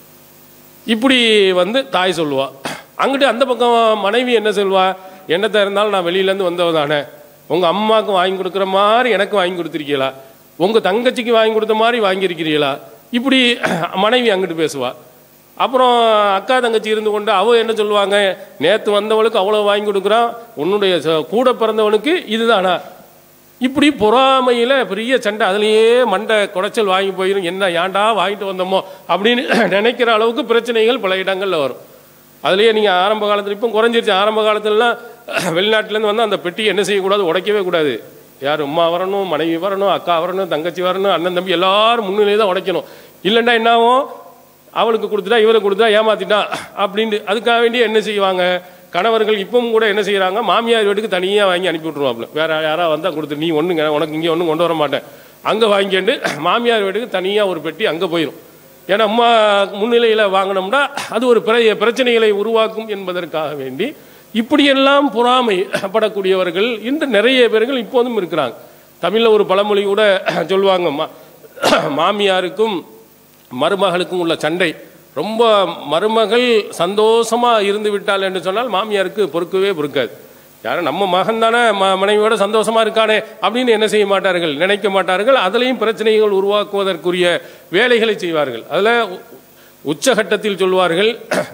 இப்படி வந்து தாய் சொல்லுவா அங்கிட்டு அந்த பக்கம் மனைவி என்ன சொல்வா என்னத்தை இருந்தாலும் நான் வெளியிலேருந்து வந்தவ தானே உங்கள் அம்மாவுக்கு வாங்கி கொடுக்குற மாதிரி எனக்கு வாங்கி கொடுத்துருக்கீங்களா உங்கள் தங்கச்சிக்கு வாங்கி கொடுத்த மாதிரி வாங்கியிருக்கிறீங்களா இப்படி மனைவி அங்கிட்டு பேசுவா அப்புறம் அக்கா தங்கச்சி இருந்து கொண்டு அவ என்ன சொல்லுவாங்க நேற்று வந்தவளுக்கு அவ்வளோ வாங்கி கொடுக்குறான் உன்னுடைய ச- கூட பிறந்தவனுக்கு இதுதானா இப்படி பொறாமையில் பெரிய சண்டை அதுலேயே மண்டை குடைச்சல் வாங்கி போயிடும் என்ன ஏன்டா வாங்கிட்டு வந்தோமோ அப்படின்னு நினைக்கிற அளவுக்கு பிரச்சனைகள் பல இடங்களில் வரும் அதுலேயே நீங்கள் ஆரம்ப காலத்தில் இப்போ குறைஞ்சிருச்சு ஆரம்ப காலத்துலலாம் வெளிநாட்டிலேருந்து வந்து அந்த பெட்டி என்ன செய்யக்கூடாது உடைக்கவே கூடாது யார் அம்மா வரணும் மனைவி வரணும் அக்கா வரணும் தங்கச்சி வரணும் அண்ணன் தம்பி எல்லாரும் முன்னிலையே தான் உடைக்கணும் இல்லைன்னா என்ன ஆகும் அவளுக்கு கொடுத்துட்டா இவருக்கு கொடுத்தா ஏமாத்திட்டா அப்படின்ட்டு அதுக்காக வேண்டி என்ன செய்வாங்க கணவர்கள் இப்பவும் கூட என்ன செய்றாங்க மாமியார் வீட்டுக்கு தனியாக வாங்கி அனுப்பி விட்ருவாப்புல வேற யாராவது வந்தால் கொடுத்து நீ ஒன்றுங்க உனக்கு இங்கே ஒன்றும் கொண்டு வர மாட்டேன் அங்கே வாங்கிட்டு மாமியார் வீட்டுக்கு தனியாக ஒரு பெட்டி அங்கே போயிடும் ஏன்னா அம்மா முன்னிலையில் வாங்கினோம்னா அது ஒரு பிர- பிரச்சனைகளை உருவாக்கும் என்பதற்காக வேண்டி இப்படியெல்லாம் பொறாமை படக்கூடியவர்கள் இன்று நிறைய பேர்கள் இப்போதும் இருக்கிறாங்க தமிழில் ஒரு பழமொழி கூட சொல்லுவாங்க மா- மாமியாருக்கும் மருமகளுக்கும் உள்ள சண்டை ரொம்ப மருமகள் சந்தோஷமா இருந்து விட்டாள் என்று சொன்னால் மாமியாருக்கு பொறுக்கவே பொறுக்காது யாரும் நம்ம மகன் தானே ம மனைவியோட சந்தோஷமா இருக்கானே அப்படின்னு என்ன செய்ய மாட்டார்கள் நினைக்க மாட்டார்கள் அதுலேயும் பிரச்சனைகள் உருவாக்குவதற்குரிய வேலைகளை செய்வார்கள் அதில் உச்சகட்டத்தில் சொல்வார்கள்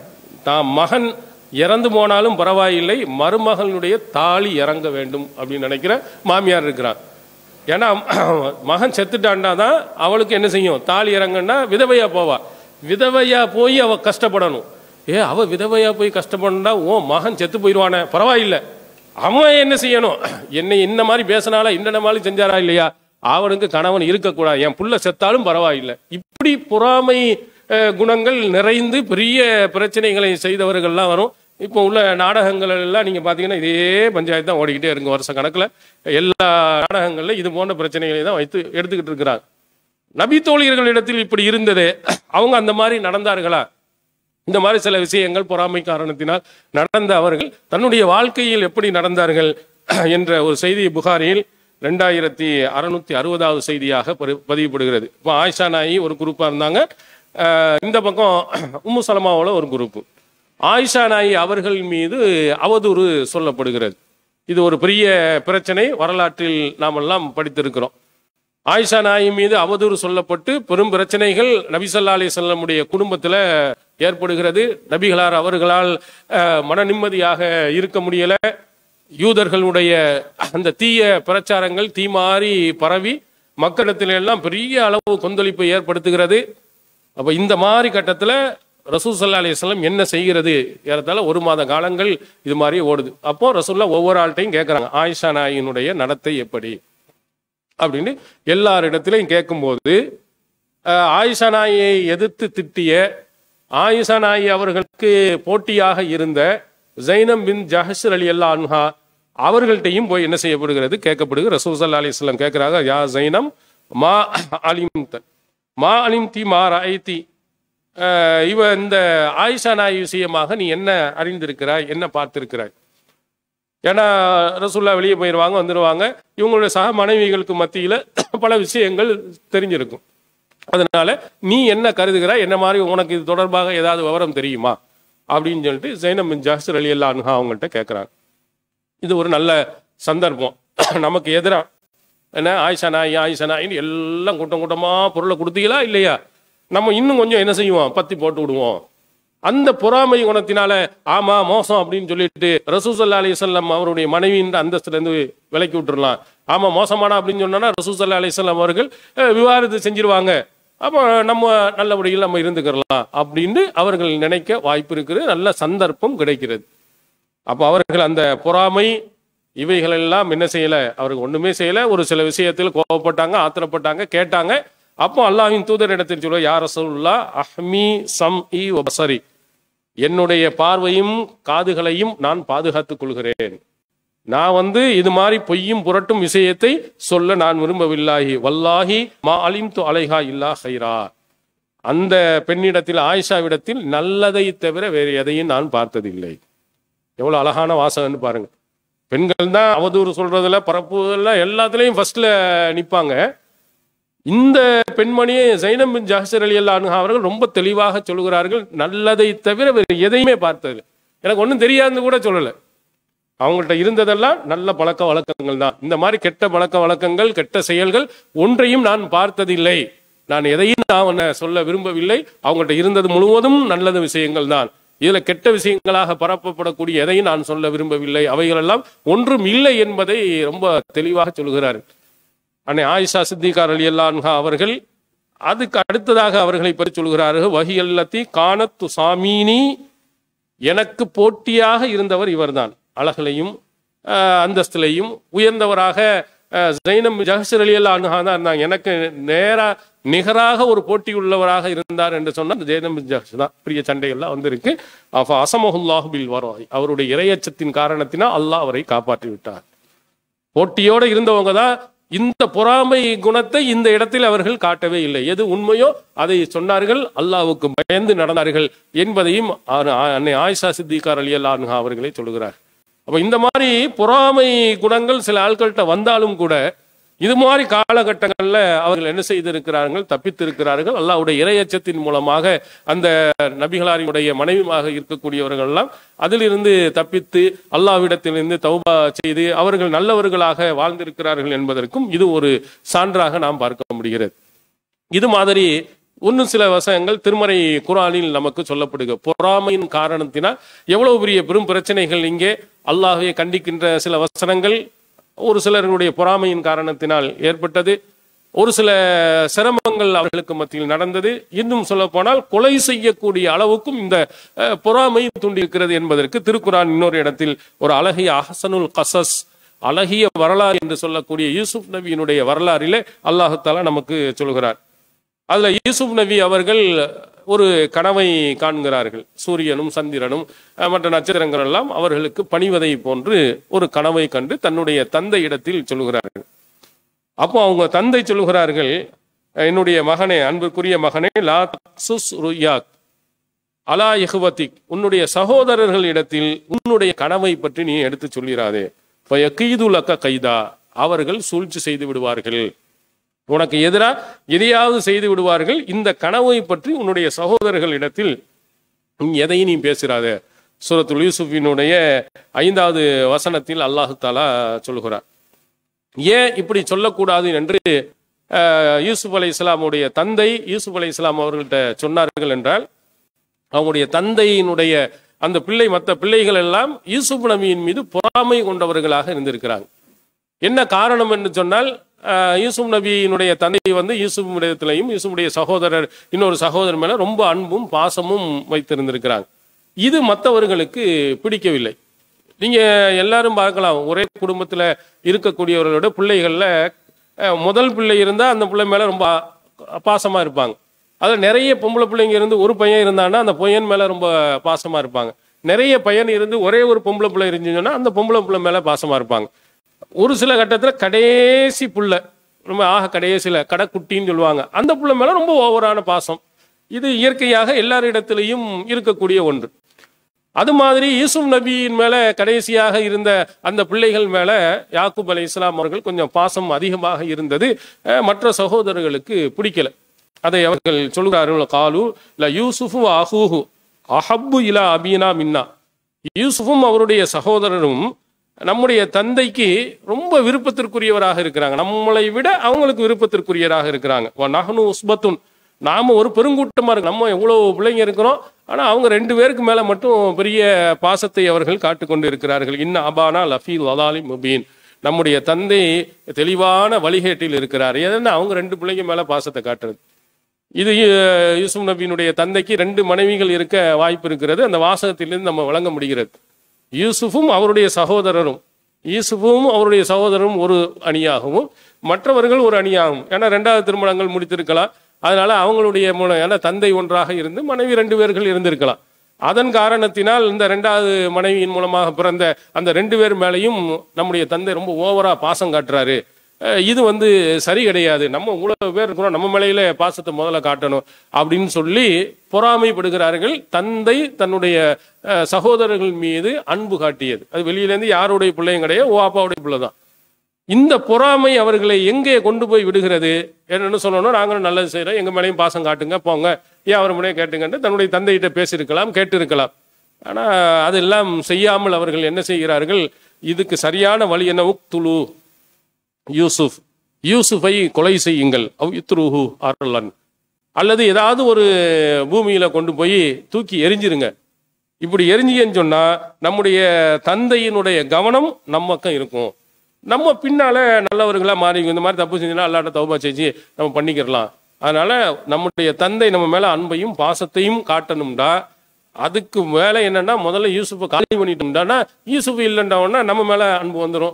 தாம் மகன் இறந்து போனாலும் பரவாயில்லை மருமகளுடைய தாலி இறங்க வேண்டும் அப்படின்னு நினைக்கிற மாமியார் இருக்கிறான் ஏன்னா மகன் செத்துட்டான்டா தான் அவளுக்கு என்ன செய்யும் தாலி இறங்குன்னா விதவையா போவா விதவையா போய் அவ கஷ்டப்படணும் ஏ அவ விதவையா போய் கஷ்டப்படணும்டா ஓ மகன் செத்து போயிடுவானே பரவாயில்லை அவன் என்ன செய்யணும் என்னை இந்த மாதிரி பேசினாலா இந்த மாதிரி செஞ்சாரா இல்லையா அவனுக்கு கணவன் இருக்கக்கூடாது என் புள்ள செத்தாலும் பரவாயில்லை இப்படி பொறாமை அஹ், குணங்கள் நிறைந்து பெரிய பிரச்சனைகளை செய்தவர்கள்லாம் வரும் இப்போ உள்ள நாடகங்கள் எல்லாம் நீங்க பாத்தீங்கன்னா இதே பஞ்சாயத்து தான் ஓடிக்கிட்டே இருக்கு வருஷ கணக்குல எல்லா நாடகங்கள்ல இது போன்ற பிரச்சனைகளை தான் வைத்து எடுத்துக்கிட்டு இருக்கிறாங்க நபி தோழியர்களிடத்தில் இப்படி இருந்ததே அவங்க அந்த மாதிரி நடந்தார்களா இந்த மாதிரி சில விஷயங்கள் பொறாமை காரணத்தினால் நடந்த அவர்கள் தன்னுடைய வாழ்க்கையில் எப்படி நடந்தார்கள் என்ற ஒரு செய்தி புகாரில் ரெண்டாயிரத்தி அறுநூத்தி அறுபதாவது செய்தியாக பரி- பதிவுபடுகிறது இப்போ ஆயிஷா நாயி ஒரு குரூப்பாக இருந்தாங்க அஹ், இந்த பக்கம் உம்மு சலமாவோட ஒரு குரூப்பு ஆயிஷா நாயி அவர்கள் மீது அவதூறு சொல்லப்படுகிறது இது ஒரு பெரிய பிரச்சனை வரலாற்றில் நாமெல்லாம் படித்திருக்கிறோம் ஆயிஷா நாயி மீது அவதூறு சொல்லப்பட்டு பெரும் பிரச்சனைகள் நபிசல்லா அலி சொல்லமுடைய குடும்பத்தில் ஏற்படுகிறது நபிகளார் அவர்களால் அஹ், மன நிம்மதியாக இருக்க முடியல யூதர்களுடைய அந்த தீய பிரச்சாரங்கள் தீமாறி பரவி மக்களிடத்தில் எல்லாம் பெரிய அளவு கொந்தளிப்பை ஏற்படுத்துகிறது அப்ப இந்த மாதிரி கட்டத்தில் ரசூல் சல்லா அலிஸ்லாம் என்ன செய்கிறது ஏறத்தாழ ஒரு மாத காலங்கள் இது மாதிரி ஓடுது அப்போ ரசூல்லா ஒவ்வொரு ஆள்கிட்டையும் கேட்குறாங்க ஆயிஷா நாயினுடைய நடத்தை எப்படி அப்படின்னு எல்லாரிடத்திலையும் கேட்கும்போது அஹ், ஆயிஷா நாயை எதிர்த்து திட்டிய ஆயிஷா நாயி அவர்களுக்கு போட்டியாக இருந்த ஜைனம் பின் ஜஹஸ்ர் அலி அல்லா அன்ஹா அவர்கள்ட்டையும் போய் என்ன செய்யப்படுகிறது கேட்கப்படுகிறது ரசூல் சல்லா அலிஸ்லாம் கேட்குறாங்க யா ஜைனம் மா அலிம் மா அலிம் தி மா ராய்தி அஹ், இவ இந்த ஆயிஷா நாய் விஷயமாக நீ என்ன அறிந்திருக்கிறாய் என்ன பார்த்திருக்கிறாய் ஏன்னா ரசூல்லா வெளியே போயிடுவாங்க வந்துடுவாங்க இவங்களுடைய சக மனைவிகளுக்கு மத்தியில் பல விஷயங்கள் தெரிஞ்சிருக்கும் அதனால நீ என்ன கருதுகிறாய் என்ன மாதிரி உனக்கு இது தொடர்பாக ஏதாவது விவரம் தெரியுமா அப்படின்னு சொல்லிட்டு ஜெய்னம் பின் ஜாஸ்ர் அலி அல்லா அன்ஹா அவங்கள்ட்ட கேட்குறாங்க இது ஒரு நல்ல சந்தர்ப்பம் நமக்கு எதிராக என்ன ஆயிஷா நாய் ஆயிஷா நாயின்னு எல்லாம் கூட்டம் கூட்டமாக பொருளை கொடுத்தீங்களா இல்லையா நம்ம இன்னும் கொஞ்சம் என்ன செய்வோம் பத்தி போட்டு விடுவோம் அந்த பொறாமை குணத்தினால ஆமா மோசம் அப்படின்னு சொல்லிட்டு ரசூசல்லா அலிசல்லாம் அவருடைய மனைவியின் அந்தஸ்துல இருந்து விலக்கி விட்டுறலாம் ஆமா மோசமானா அப்படின்னு சொன்னா ரசூசல்லா அலிசல்லாம் அவர்கள் அஹ், விவாதத்தை செஞ்சிருவாங்க அப்போ நம்ம நல்லபடியில் நம்ம இருந்துக்கிறலாம் அப்படின்னு அவர்கள் நினைக்க வாய்ப்பு இருக்குது நல்ல சந்தர்ப்பம் கிடைக்கிறது அப்போ அவர்கள் அந்த பொறாமை இவைகள் எல்லாம் என்ன செய்யல அவர்கள் ஒண்ணுமே செய்யல ஒரு சில விஷயத்தில் கோவப்பட்டாங்க ஆத்திரப்பட்டாங்க கேட்டாங்க அப்போ அல்லாஹ்வின் தூதர் இடத்தில் சொல்ல யார் ரசூலுல்லா அஹ்மி சம் இ வசரி என்னுடைய பார்வையும் காதுகளையும் நான் பாதுகாத்துக் கொள்கிறேன் நான் வந்து இது மாதிரி பொய்யும் புரட்டும் விஷயத்தை சொல்ல நான் விரும்பவில்லாஹி வல்லாஹி மா அலிம் து அலைஹா இல்லா ஹைரா அந்த பெண்ணிடத்தில் ஆயிஷாவிடத்தில் நல்லதை தவிர வேறு எதையும் நான் பார்த்ததில்லை எவ்வளவு அழகான வாசகம்னு பாருங்க பெண்கள் தான் அவதூறு சொல்றதுல பரப்புதல்ல எல்லாத்துலயும் ஃபர்ஸ்ட்ல நிப்பாங்க இந்த பெண்மணியை ஜைனம் பின் ஜஹசர் அலி அல்லா அவர்கள் ரொம்ப தெளிவாக சொல்கிறார்கள் நல்லதை தவிர வேறு எதையுமே பார்த்தது எனக்கு ஒன்றும் தெரியாதுன்னு கூட சொல்லலை அவங்கள்ட்ட இருந்ததெல்லாம் நல்ல பழக்க வழக்கங்கள் தான் இந்த மாதிரி கெட்ட பழக்க வழக்கங்கள் கெட்ட செயல்கள் ஒன்றையும் நான் பார்த்ததில்லை நான் எதையும் நான் உன்னை சொல்ல விரும்பவில்லை அவங்கள்ட்ட இருந்தது முழுவதும் நல்லது விஷயங்கள் தான் இதுல கெட்ட விஷயங்களாக பரப்பப்படக்கூடிய எதையும் நான் சொல்ல விரும்பவில்லை அவைகளெல்லாம் ஒன்றும் இல்லை என்பதை ரொம்ப தெளிவாக சொல்கிறார் அன்னை ஆயிஷா சித்திகார் அலி அல்லான்ஹா அவர்கள் அதுக்கு அடுத்ததாக அவர்களை பற்றி சொல்கிறார்கள் வஹியல்லத்தி கானத்து சாமீனி எனக்கு போட்டியாக இருந்தவர் இவர்தான் அழகிலையும் ஆஹ், அந்தஸ்திலையும் உயர்ந்தவராக ஆஹ், ஜைனம் ஜஹசர் அலி அல்லா அன்ஹா தான் இருந்தாங்க எனக்கு நேரா நிகராக ஒரு போட்டி உள்ளவராக இருந்தார் என்று சொன்னால் ஜெயனம் ஜஹஸ் தான் பெரிய சண்டைகள்லாம் வந்திருக்கு அப்ப அசமஹுல்லாஹு பில் வராய் அவருடைய இரையச்சத்தின் காரணத்தினால் அல்லாஹ் அவரை காப்பாற்றி விட்டார் போட்டியோட இருந்தவங்க தான் இந்த பொறாமை குணத்தை இந்த இடத்தில் அவர்கள் காட்டவே இல்லை எது உண்மையோ அதை சொன்னார்கள் அல்லாஹ்வுக்கு பயந்து நடந்தார்கள் என்பதையும் ஆ- ஆ- அன்னை ஆயிஷா சித்திகார் அலி அல்லா அவர்களே சொல்லுகிறார் அப்ப இந்த மாதிரி பொறாமை குணங்கள் சில ஆட்கள்கிட்ட வந்தாலும் கூட இது மாதிரி காலகட்டங்களில் அவர்கள் என்ன செய்திருக்கிறார்கள் தப்பித்திருக்கிறார்கள் அல்லாஹ்வுடைய இரையச்சத்தின் மூலமாக அந்த நபிகளாரினுடைய மனைவியாக இருக்கக்கூடியவர்கள் எல்லாம் அதிலிருந்து தப்பித்து அல்லாஹ்விடத்திலிருந்து தௌபா செய்து அவர்கள் நல்லவர்களாக வாழ்ந்திருக்கிறார்கள் என்பதற்கும் இது ஒரு சான்றாக நாம் பார்க்க முடிகிறது இது மாதிரி இன்னும் சில வசனங்கள் திருமறை குரானில் நமக்கு சொல்லப்படுக பொறாமையின் காரணத்தினால் எவ்வளவு பெரிய பெரும் பிரச்சனைகள் இங்கே அல்லாஹ்வை கண்டிக்கின்ற சில வசனங்கள் ஒரு சிலருடைய பொறாமையின் காரணத்தினால் ஏற்பட்டது ஒரு சில சிரமங்கள் அவர்களுக்கு மத்தியில் நடந்தது இன்னும் சொல்ல போனால் கொலை செய்யக்கூடிய அளவுக்கும் இந்த அஹ், பொறாமை தூண்டியிருக்கிறது என்பதற்கு திருக்குரான் இன்னொரு இடத்தில் ஒரு அழகிய அஹசனுல் கசஸ் அழகிய வரலாறு என்று சொல்லக்கூடிய யூசுப் நபியினுடைய வரலாறிலே அல்லாஹு தாலா நமக்கு சொல்கிறார் அதுல யூசுப் நபி அவர்கள் ஒரு கனவை காண்கிறார்கள் சூரியனும் சந்திரனும் அஹ், மற்ற நட்சத்திரங்கள் எல்லாம் அவர்களுக்கு பணிவதை போன்று ஒரு கனவை கண்டு தன்னுடைய தந்தை இடத்தில் சொல்கிறார்கள் அப்போ அவங்க தந்தை சொல்கிறார்கள் என்னுடைய மகனே அன்புக்குரிய மகனே லா தக்சுஸ் ருயாக் அலா இஹ்வத்திக் உன்னுடைய சகோதரர்கள் இடத்தில் உன்னுடைய கனவை பற்றி நீ எடுத்து சொல்லிராதே பயக்கீதுலக்க கைதா அவர்கள் சூழ்ச்சி செய்து விடுவார்கள் உனக்கு எதிராக எதையாவது செய்து விடுவார்கள் இந்த கனவை பற்றி உன்னுடைய சகோதரர்களிடத்தில் நீ எதையும் நீ பேசுறாத சூரத்துல் யூசுஃபினுடைய ஐந்தாவது வசனத்தில் அல்லாஹு தாலா சொல்கிறார் ஏன் இப்படி சொல்லக்கூடாது என்று அஹ், யூசுப் அலை இஸ்லாமுடைய தந்தை யூசுப் அலை இஸ்லாம் அவர்கள்ட்ட சொன்னார்கள் என்றால் அவங்களுடைய தந்தையினுடைய அந்த பிள்ளை மற்ற பிள்ளைகள் எல்லாம் யூசுப் நபியின் மீது பொறாமை கொண்டவர்களாக இருந்திருக்கிறாங்க என்ன காரணம் என்று சொன்னால் அஹ், யூசுப் நபியினுடைய தந்தை வந்து யூசுப் இடத்திலையும் யூசுஃபுடைய சகோதரர் இன்னொரு சகோதரர் மேல ரொம்ப அன்பும் பாசமும் வைத்திருந்திருக்கிறாங்க இது மற்றவர்களுக்கு பிடிக்கவில்லை நீங்க எல்லாரும் பார்க்கலாம் ஒரே குடும்பத்துல இருக்கக்கூடியவர்களோட பிள்ளைகள்ல அஹ், முதல் பிள்ளை இருந்தா அந்த பிள்ளை மேல ரொம்ப அ- பாசமா இருப்பாங்க அதுல நிறைய பொம்பளை பிள்ளைங்க இருந்து ஒரு பையன் இருந்தான்னா அந்த பையன் மேல ரொம்ப பாசமா இருப்பாங்க நிறைய பையன் இருந்து ஒரே ஒரு பொம்பளை பிள்ளை இருந்துச்சுன்னா அந்த பொம்பளை பிள்ளை மேல பாசமா இருப்பாங்க ஒரு சில கட்டத்துல கடைசி புள்ள ரொம்ப ஆக கடைசியில கடைக்குட்டின்னு சொல்லுவாங்க அந்த புள்ள மேல ரொம்ப ஓவரான பாசம் இது இயற்கையாக எல்லாரிடத்திலையும் இருக்கக்கூடிய ஒன்று அது மாதிரி யூசுப் நபியின் மேல கடைசியாக இருந்த அந்த பிள்ளைகள் மேல யாக்கூப் அலை இஸ்லாம் அவர்கள் கொஞ்சம் பாசம் அதிகமாக இருந்தது அஹ், மற்ற சகோதரர்களுக்கு பிடிக்கல அதை அவர்கள் சொல்கிறார்கள் காலு ல யூசுஃபு அஹூஹு அஹப்பு இலா அபீனா மின்னா யூசுஃபும் அவருடைய சகோதரரும் நம்முடைய தந்தைக்கு ரொம்ப விருப்பத்திற்குரியவராக இருக்கிறாங்க நம்மளை விட அவங்களுக்கு விருப்பத்திற்குரியவராக இருக்கிறாங்க வ நஹ்னு உஸ்பத்துன் நாம ஒரு பெருங்கூட்டமா இருக்கு நம்ம எவ்வளவு பிள்ளைங்க இருக்கிறோம் ஆனா அவங்க ரெண்டு பேருக்கு மேல மட்டும் பெரிய பாசத்தை அவர்கள் காட்டுக்கொண்டு இருக்கிறார்கள் இன்ன அபானா லஃபீல் வலாலி முபீன் நம்முடைய தந்தை தெளிவான வழிகேட்டில் இருக்கிறார் ஏன்னா அவங்க ரெண்டு பிள்ளைங்க மேல பாசத்தை காட்டுறது இது அஹ், யூசுப் நபியினுடைய தந்தைக்கு ரெண்டு மனைவிகள் இருக்க வாய்ப்பு இருக்கிறது அந்த வாசகத்திலிருந்து நம்ம வழங்க முடிகிறது யூசுஃபும் அவருடைய சகோதரரும் யூசுஃபும் அவருடைய சகோதரரும் ஒரு அணியாகவும் மற்றவர்கள் ஒரு அணியாகவும் ஏன்னா ரெண்டாவது திருமணங்கள் முடித்திருக்கலாம் அதனால அவங்களுடைய மூலம் ஏன்னா தந்தை ஒன்றாக இருந்து மனைவி ரெண்டு பேர்கள் இருந்திருக்கலாம் அதன் காரணத்தினால் இந்த ரெண்டாவது மனைவியின் மூலமாக பிறந்த அந்த ரெண்டு பேர் மேலேயும் நம்முடைய தந்தை ரொம்ப ஓவரா பாசம் காட்டுறாரு அஹ் இது வந்து சரி கிடையாது நம்ம இவ்வளவு பேர் இருக்கிறோம் நம்ம மேலையில பாசத்தை முதல்ல காட்டணும் அப்படின்னு சொல்லி பொறாமைப்படுகிறார்கள் தந்தை தன்னுடைய அஹ், சகோதரர்கள் மீது அன்பு காட்டியது அது வெளியிலேருந்து யாருடைய பிள்ளையும் கிடையாது ஓ அப்பாவுடைய பிள்ளை தான் இந்த பொறாமை அவர்களை எங்கே கொண்டு போய் விடுகிறது என்னன்னு சொல்லணும் நாங்களும் நல்லது செய்கிறோம் எங்க மேலேயும் பாசம் காட்டுங்க போங்க ஏன் அவர் முன்னே கேட்டுங்கன்னு தன்னுடைய தந்தையிட்ட பேசியிருக்கலாம் கேட்டிருக்கலாம் ஆனா அதெல்லாம் செய்யாமல் அவர்கள் என்ன செய்கிறார்கள் இதுக்கு சரியான வழி என்ன உக்துலு யூசுப் யூசுஃபை கொலை செய்யுங்கள் அவ் இத்ருஹு அரலன் அல்லது ஏதாவது ஒரு பூமியில கொண்டு போய் தூக்கி எரிஞ்சிருங்க இப்படி எரிஞ்சிங்கன்னு சொன்னா நம்முடைய தந்தையினுடைய கவனம் நம்ம பக்கம் இருக்கும் நம்ம பின்னால நல்லவர்களா மாறி இந்த மாதிரி தப்பு செஞ்சோன்னா அல்லாட்ட தௌபா செஞ்சு நம்ம பண்ணிக்கிறலாம் அதனால நம்முடைய தந்தை நம்ம மேல அன்பையும் பாசத்தையும் காட்டணும்டா அதுக்கு மேல என்னன்னா முதல்ல யூசுஃபை காலி பண்ணிட்டோம்டானா யூசுஃப் இல்லைன்றவனா நம்ம மேல அன்பு வந்துடும்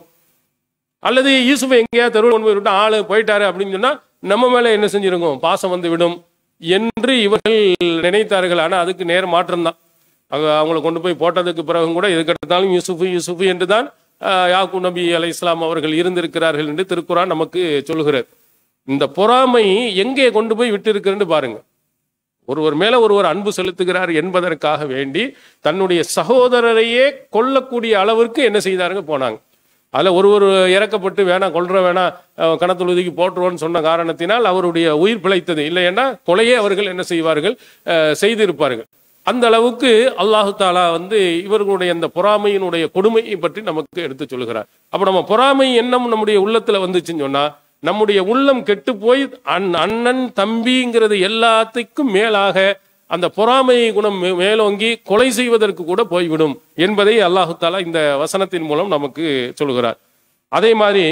அல்லது யூசுஃபை எங்கேயா தெருவில் கொண்டு போய் விட்டு ஆளு போயிட்டாரு அப்படின்னு சொன்னா நம்ம மேல என்ன செஞ்சிருக்கும் பாசம் வந்து விடும் என்று இவர்கள் நினைத்தார்கள் ஆனா அதுக்கு நேர் மாற்றம் தான் அவங்கள கொண்டு போய் போட்டதுக்கு பிறகும் கூட எதுக்கு எடுத்தாலும் யூசுஃபு யூசுஃபு என்று தான் ஆஹ், யாக்கூப் நபி அலை இஸ்லாம் அவர்கள் இருந்திருக்கிறார்கள் என்று திருக்குறான் நமக்கு சொல்லுகிறது இந்த பொறாமை எங்கே கொண்டு போய் விட்டு இருக்கிறன்னு பாருங்க ஒருவர் மேல ஒருவர் அன்பு செலுத்துகிறார் என்பதற்காக வேண்டி தன்னுடைய சகோதரரையே கொல்லக்கூடிய அளவிற்கு என்ன செய்தாருங்க போனாங்க அதுல ஒருவர் இறக்கப்பட்டு வேணாம் கொல்ற வேணாம் அஹ், கணத்துல ஒதுக்கி போட்டுருவோன்னு சொன்ன காரணத்தினால் அவருடைய உயிர் பிழைத்தது இல்லைன்னா கொலையே அவர்கள் என்ன செய்வார்கள் அஹ், செய்திருப்பார்கள் அந்த அளவுக்கு அல்லாஹு தாலா வந்து இவர்களுடைய அந்த பொறாமையினுடைய கொடுமையை பற்றி நமக்கு எடுத்து சொல்லுகிறார் அப்ப நம்ம பொறாமை எண்ணம் நம்முடைய உள்ளத்துல வந்துச்சுன்னு சொன்னா நம்முடைய உள்ளம் கெட்டு போய் அண் அண்ணன் தம்பிங்கிறது எல்லாத்துக்கும் மேலாக அந்த பொறாமை குணம் மே- மேலோங்கி கொலை செய்வதற்கு கூட போய்விடும் என்பதை அல்லாஹு தாலா இந்த வசனத்தின் மூலம் நமக்கு சொல்கிறார் அதே மாதிரி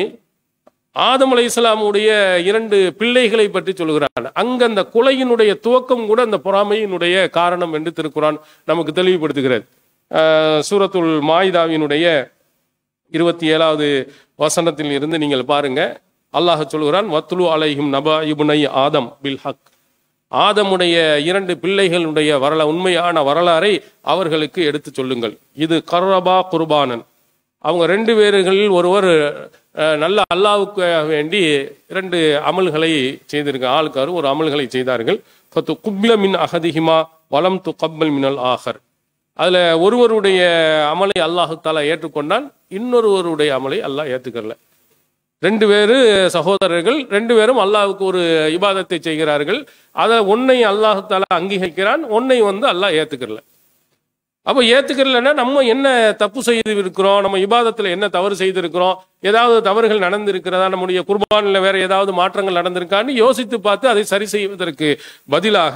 ஆதம் அலை இஸ்லாமுடைய இரண்டு பிள்ளைகளை பற்றி சொல்கிறார் அங்க அந்த கொலையினுடைய துவக்கம் கூட அந்த பொறாமையினுடைய காரணம் என்று திருக்குறான் நமக்கு தெளிவுபடுத்துகிறது ஆஹ் சூரத்துல் மாயிதாவினுடைய இருபத்தி ஏழாவது வசனத்தில் இருந்து நீங்கள் பாருங்க அல்லாஹ் சொல்கிறான் வத்லு அலைஹிம் நபா இபுனை ஆதம் பில் ஹக் ஆதமுடைய இரண்டு பிள்ளைகளுடைய வரலா உண்மையான வரலாறை அவர்களுக்கு எடுத்து சொல்லுங்கள் இது கர்ரபா குர்பானன் அவங்க ரெண்டு பேர்களில் ஒருவர் அஹ், நல்ல அல்லாவுக்கு வேண்டி இரண்டு அமல்களை செய்திருக்க ஆளுக்காரு ஒரு அமல்களை செய்தார்கள் ஃபத்து குப்ல மின் அகதிஹிமா வலம் து கப்பல் மினல் ஆஹர் அதுல ஒருவருடைய அமலை அல்லாஹு தாலா ஏற்றுக்கொண்டான் இன்னொருவருடைய அமலை அல்லாஹ் ஏற்றுக்கறல ரெண்டு பேரு சகோதரர்கள் ரெண்டு பேரும் அல்லாஹ்வுக்கு ஒரு இபாதத்தை செய்கிறார்கள் அதை ஒன்னை அல்லாஹால அங்கீகரிக்கிறான் ஒன்னை வந்து அல்லாஹ் ஏத்துக்கிறல அப்போ ஏத்துக்கிறலன்னா நம்ம என்ன தப்பு செய்து இருக்கிறோம் நம்ம இபாதத்துல என்ன தவறு செய்திருக்கிறோம் ஏதாவது தவறுகள் நடந்திருக்கிறதா நம்முடைய குர்பானில் வேற ஏதாவது மாற்றங்கள் நடந்திருக்கான்னு யோசித்து பார்த்து அதை சரி செய்வதற்கு பதிலாக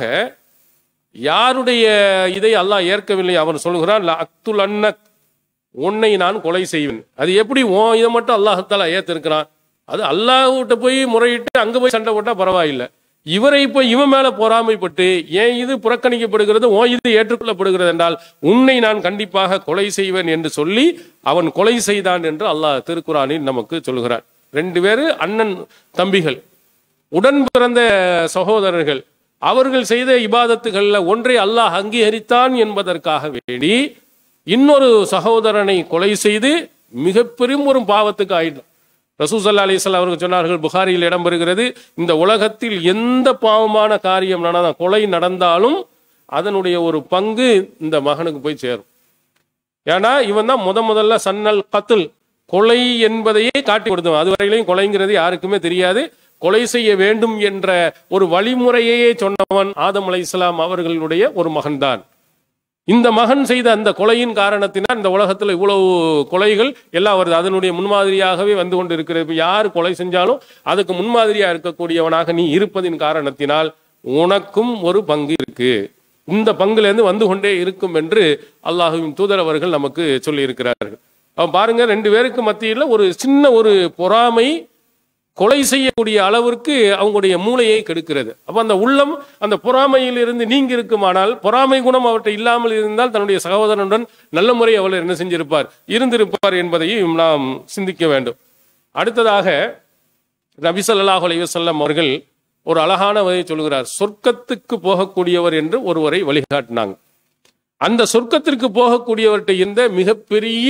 யாருடைய இதை அல்லாஹ் ஏற்கவில்லை அவன் சொல்கிறான் அக்துல் அன்னக் உன்னை நான் கொலை செய்வேன் அது எப்படி ஓ இதை மட்டும் அல்லாஹத்தால ஏத்திருக்கிறான் அது அல்லாஹ்கிட்ட போய் முறையிட்டு அங்க போய் சண்டை போட்டா பரவாயில்லை இவரை போய் இவன் மேல பொறாமைப்பட்டு ஏன் இது புறக்கணிக்கப்படுகிறது ஓ இது ஏற்றுக்கொள்ளப்படுகிறது என்றால் உன்னை நான் கண்டிப்பாக கொலை செய்வேன் என்று சொல்லி அவன் கொலை செய்தான் என்று அல்லாஹ் திருக்குறானில் நமக்கு சொல்கிறான் ரெண்டு பேரு அண்ணன் தம்பிகள் உடன் பிறந்த சகோதரர்கள் அவர்கள் செய்த இபாதத்துகள்ல ஒன்றை அல்லாஹ் அங்கீகரித்தான் என்பதற்காக வேண்டி இன்னொரு சகோதரனை கொலை செய்து மிக பெரும் ஒரு பாவத்துக்கு ஆயிட்டான் ரசூசல்லா அலிஸ்லாம் அவர்கள் சொன்னார்கள் புகாரியில் இடம்பெறுகிறது இந்த உலகத்தில் எந்த பாவமான காரியம் நடந்த கொலை நடந்தாலும் அதனுடைய ஒரு பங்கு இந்த மகனுக்கு போய் சேரும் ஏன்னா இவன் தான் முத முதல்ல சன்னல் கத்துல் கொலை என்பதையே காட்டி கொடுத்தவன் அதுவரையிலையும் கொலைங்கிறது யாருக்குமே தெரியாது கொலை செய்ய வேண்டும் என்ற ஒரு வழிமுறையையே சொன்னவன் ஆதம் அலை இஸ்லாம் அவர்களுடைய ஒரு மகன்தான் இந்த மகன் செய்த அந்த கொலையின் காரணத்தினால் இந்த உலகத்தில் இவ்வளவு கொலைகள் எல்லாம் வருது அதனுடைய முன்மாதிரியாகவே வந்து கொண்டு இருக்கிறது இப்ப யார் கொலை செஞ்சாலும் அதுக்கு முன்மாதிரியா இருக்கக்கூடியவனாக நீ இருப்பதின் காரணத்தினால் உனக்கும் ஒரு பங்கு இருக்கு இந்த பங்குல இருந்து வந்து கொண்டே இருக்கும் என்று அல்லாஹுவின் தூதர் அவர்கள் நமக்கு சொல்லி இருக்கிறார்கள் அப்ப பாருங்க ரெண்டு பேருக்கு மத்தியில் ஒரு சின்ன ஒரு பொறாமை கொலை செய்யக்கூடிய அளவிற்கு அவங்களுடைய மூளையை கெடுக்கிறது அப்ப அந்த உள்ளம் அந்த பொறாமையில் இருந்து நீங்கி இருக்குமானால் பொறாமை குணம் அவற்றை இல்லாமல் இருந்தால் தன்னுடைய சகோதரனுடன் நல்ல முறை அவர் என்ன செஞ்சிருப்பார் இருந்திருப்பார் என்பதையும் நாம் சிந்திக்க வேண்டும் அடுத்ததாக நபி ஸல்லல்லாஹு அலைஹி வஸல்லம் அவர்கள் ஒரு அழகான வகையை சொல்கிறார் சொர்க்கத்துக்கு போகக்கூடியவர் என்று ஒருவரை வழிகாட்டினாங்க அந்த சொர்க்கத்திற்கு போகக்கூடியவர்கிட்ட இருந்த மிகப்பெரிய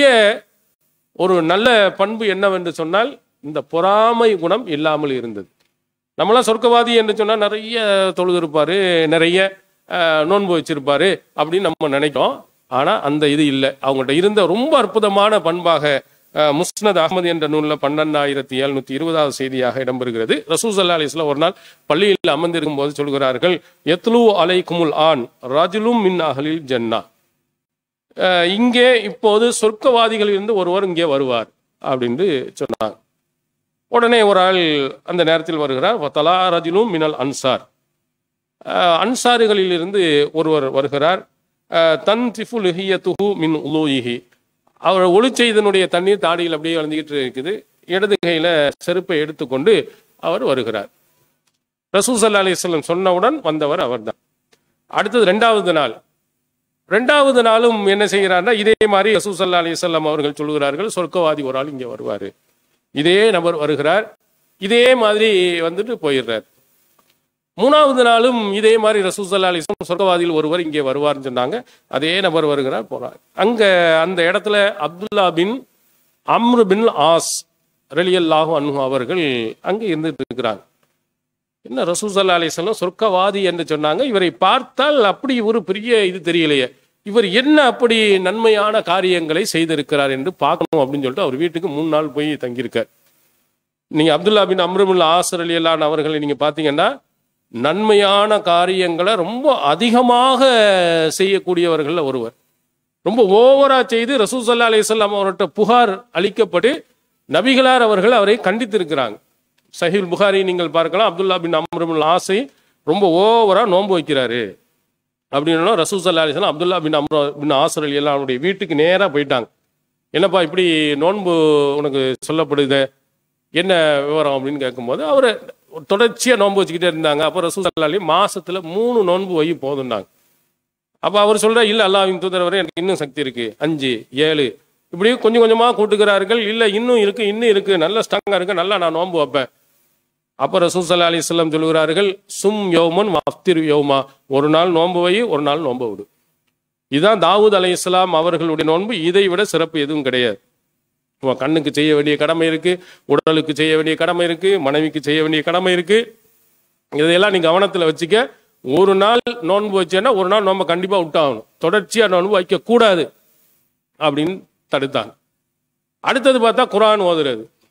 ஒரு நல்ல பண்பு என்னவென்று சொன்னால் இந்த பொறாமை குணம் இல்லாமல் இருந்தது நம்மளாம் சொர்க்கவாதி என்று சொன்னால் நிறைய தொழுது இருப்பாரு நிறைய அஹ், நோன்பு வச்சிருப்பாரு அப்படின்னு நம்ம நினைக்கிறோம் ஆனா அந்த இது இல்லை அவங்கள்ட்ட இருந்த ரொம்ப அற்புதமான பண்பாக அஹ், முஸ்னத் அகமது என்ற நூலில் பன்னெண்டாயிரத்தி எழுநூத்தி இருபதாவது செய்தியாக இடம்பெறுகிறது ரசூசல்லா அலிஸ்லாம் ஒரு நாள் பள்ளியில் அமர்ந்திருக்கும் போது சொல்கிறார்கள் எத்லு அலைக்குமுல் ஆன் ராஜுலும் மின் அகலில் ஜன்னா அஹ், இங்கே இப்போது சொர்க்கவாதிகளில் இருந்து ஒருவர் இங்கே வருவார் அப்படின்னு சொன்னாங்க உடனே ஒரு ஆள் அந்த நேரத்தில் வருகிறார் தலா ரஜிலும் மினல் அன்சார் அஹ், அன்சாரிகளிலிருந்து ஒருவர் வருகிறார் அஹ், தன் திஃபுல் துஹு மின் உலூயிஹி அவர் ஒளி செய்தனுடைய தண்ணீர் தாடியில் அப்படியே வளர்ந்துக்கிட்டு இருக்குது இடது கையில செருப்பை எடுத்துக்கொண்டு அவர் வருகிறார் ரசூசல்லா அலிஸ்லம் சொன்னவுடன் வந்தவர் அவர்தான் அடுத்தது ரெண்டாவது நாள் ரெண்டாவது நாளும் என்ன செய்கிறார்னா இதே மாதிரி ரசூசல்லா அலிசல்லாம் அவர்கள் சொல்கிறார்கள் சொர்க்கவாதி ஒரு ஆள் இங்கே வருவார் இதே நபர் வருகிறார் இதே மாதிரி வந்துட்டு போயிடுறார் மூணாவது நாளும் இதே மாதிரி ரசூசல்லா அலிஸ்லாம் சொர்க்கவாதியில் ஒருவர் இங்கே வருவார்னு சொன்னாங்க அதே நபர் வருகிறார் போறார் அங்க அந்த இடத்துல அப்துல்லா பின் அம்ரு பின் ஆஸ் ரலியல்லாஹு அன்ஹு அவர்கள் அங்கே இருந்துட்டு இருக்கிறாங்க என்ன ரசூசல்லா அலிஸ்லாம் சொர்க்கவாதி என்று சொன்னாங்க இவரை பார்த்தால் அப்படி ஒரு பெரிய இது தெரியலையே இவர் என்ன அப்படி நன்மையான காரியங்களை செய்திருக்கிறார் என்று பார்க்கணும் அப்படின்னு சொல்லிட்டு அவர் வீட்டுக்கு மூணு நாள் போய் தங்கியிருக்கார் நீங்க அப்துல்லா பின் அம்ருமுல் ஆசர் அலி அல்லான் அவர்களை நீங்க பார்த்தீங்கன்னா நன்மையான காரியங்களை ரொம்ப அதிகமாக செய்யக்கூடியவர்கள்ல ஒருவர் ரொம்ப ஓவரா செய்து ரசூசல்லா அலிசல்லாம் அவர்கிட்ட புகார் அளிக்கப்பட்டு நபிகளார் அவர்கள் அவரை கண்டித்திருக்கிறாங்க சஹீல் புகாரி நீங்கள் பார்க்கலாம் அப்துல்லா பின் அம்ருமுல் ஆசை ரொம்ப ஓவரா நோன்பு வைக்கிறாரு அப்படின்னா ரசூசல்லா அலிஸ்லாம் அப்துல்லா பின் அம்ரு பின் ஆசர் அலி எல்லாம் அவருடைய வீட்டுக்கு நேராக போயிட்டாங்க என்னப்பா இப்படி நோன்பு உனக்கு சொல்லப்படுது என்ன விவரம் அப்படின்னு கேட்கும்போது அவர் தொடர்ச்சியாக நோன்பு வச்சுக்கிட்டே இருந்தாங்க அப்போ ரசூசல்லா அலி மாசத்துல மூணு நோன்பு வை போதுன்னாங்க அப்போ அவர் சொல்ற இல்ல அல்லாஹ்வின் தூதர் வரை எனக்கு இன்னும் சக்தி இருக்கு அஞ்சு ஏழு இப்படி கொஞ்சம் கொஞ்சமா கூட்டுகிறார்கள் இல்ல இன்னும் இருக்கு இன்னும் இருக்கு நல்ல ஸ்ட்ராங்கா இருக்கு நல்லா நான் நோன்பு வைப்பேன் அப்ப ரசூசல்லா அலி சொல்லம் சொல்கிறார்கள் சும் யோமன் அஃப்திர் யோமா ஒரு நாள் நோன்பு வை ஒரு நாள் நோன்பு விடு இதுதான் தாவூத் அலை இஸ்லாம் அவர்களுடைய நோன்பு இதை விட சிறப்பு எதுவும் கிடையாது உன் கண்ணுக்கு செய்ய வேண்டிய கடமை இருக்கு உடலுக்கு செய்ய வேண்டிய கடமை இருக்கு மனைவிக்கு செய்ய வேண்டிய கடமை இருக்கு இதையெல்லாம் நீ கவனத்துல வச்சுக்க ஒரு நாள் நோன்பு வச்சேன்னா ஒரு நாள் நோன்பை கண்டிப்பா விட்டாகணும் தொடர்ச்சியா நோன்பு வைக்க கூடாது அப்படின்னு தடுத்தாங்க அடுத்தது பார்த்தா குரான் ஓதுறது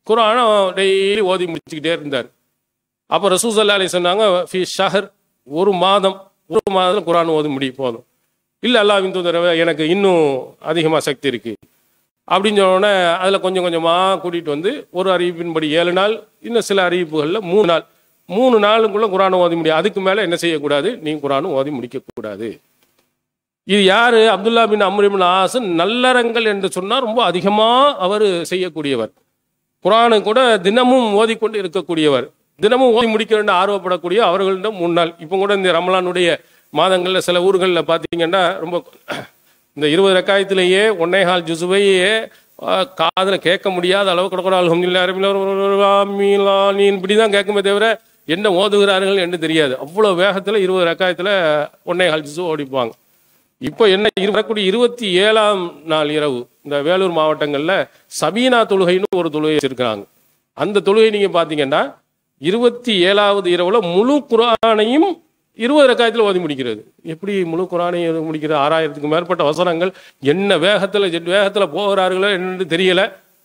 குரானை டெய்லி ஓதி முடிச்சுக்கிட்டே இருந்தார் அப்போ ரசூசல்லா அலி சொன்னாங்க ஃபி ஷஹர் ஒரு மாதம் ஒரு மாதத்தில் குரான் ஓதி முடிய போதும் இல்லை அல்லாவின் தூதரவை எனக்கு இன்னும் அதிகமாக சக்தி இருக்கு அப்படின்னு சொன்ன உடனே அதில் கொஞ்சம் கொஞ்சமாக கூட்டிகிட்டு வந்து ஒரு அறிவிப்பின்படி ஏழு நாள் இன்னும் சில அறிவிப்புகளில் மூணு நாள் மூணு நாளுக்குள்ள குரானை ஓதி முடியும் அதுக்கு மேலே என்ன செய்யக்கூடாது நீ குரானும் ஓதி முடிக்கக்கூடாது இது யாரு அப்துல்லா பின் அம்ரிபின் ஆசன் நல்லறங்கள் என்று சொன்னால் ரொம்ப அதிகமாக அவர் செய்யக்கூடியவர் குரானை கூட தினமும் ஓதிக்கொண்டு இருக்கக்கூடியவர் தினமும் ஓதி முடிக்க வேண்டும் ஆர்வப்படக்கூடிய அவர்களிடம் முன்னாள் இப்போ கூட இந்த ரமலானுடைய மாதங்களில் சில ஊர்களில் பார்த்தீங்கன்னா ரொம்ப இந்த இருபது ரக்காயத்திலேயே ஒன்னேகால் ஜுசுவையே காதில் கேட்க முடியாத அளவுக்கு கூட அலமதுல்லா இப்படி தான் கேட்குமே தவிர என்ன ஓதுகிறார்கள் என்று தெரியாது அவ்வளோ வேகத்தில் இருபது ரக்காயத்தில் ஒன்னேகால் ஜுசு ஓடிப்பாங்க இப்போ என்ன இரு- வரக்கூடிய இருபத்தி ஏழாம் நாள் இரவு இந்த வேலூர் மாவட்டங்களில் சபீனா தொழுகைன்னு ஒரு தொழுகை வச்சிருக்கிறாங்க அந்த தொழுகை நீங்க பார்த்தீங்கன்னா இருபத்தி ஏழாவது இரவுல முழு குரானையும் இருபது ரக்காயத்தில் ஓதி முடிக்கிறது எப்படி முழு குரானையும் ஓதி முடிக்கிறது ஆறாயிரத்துக்கு மேற்பட்ட வசனங்கள் என்ன வேகத்தில் ஜெட் வேகத்தில் போகிறார்களோ என்று தெரியல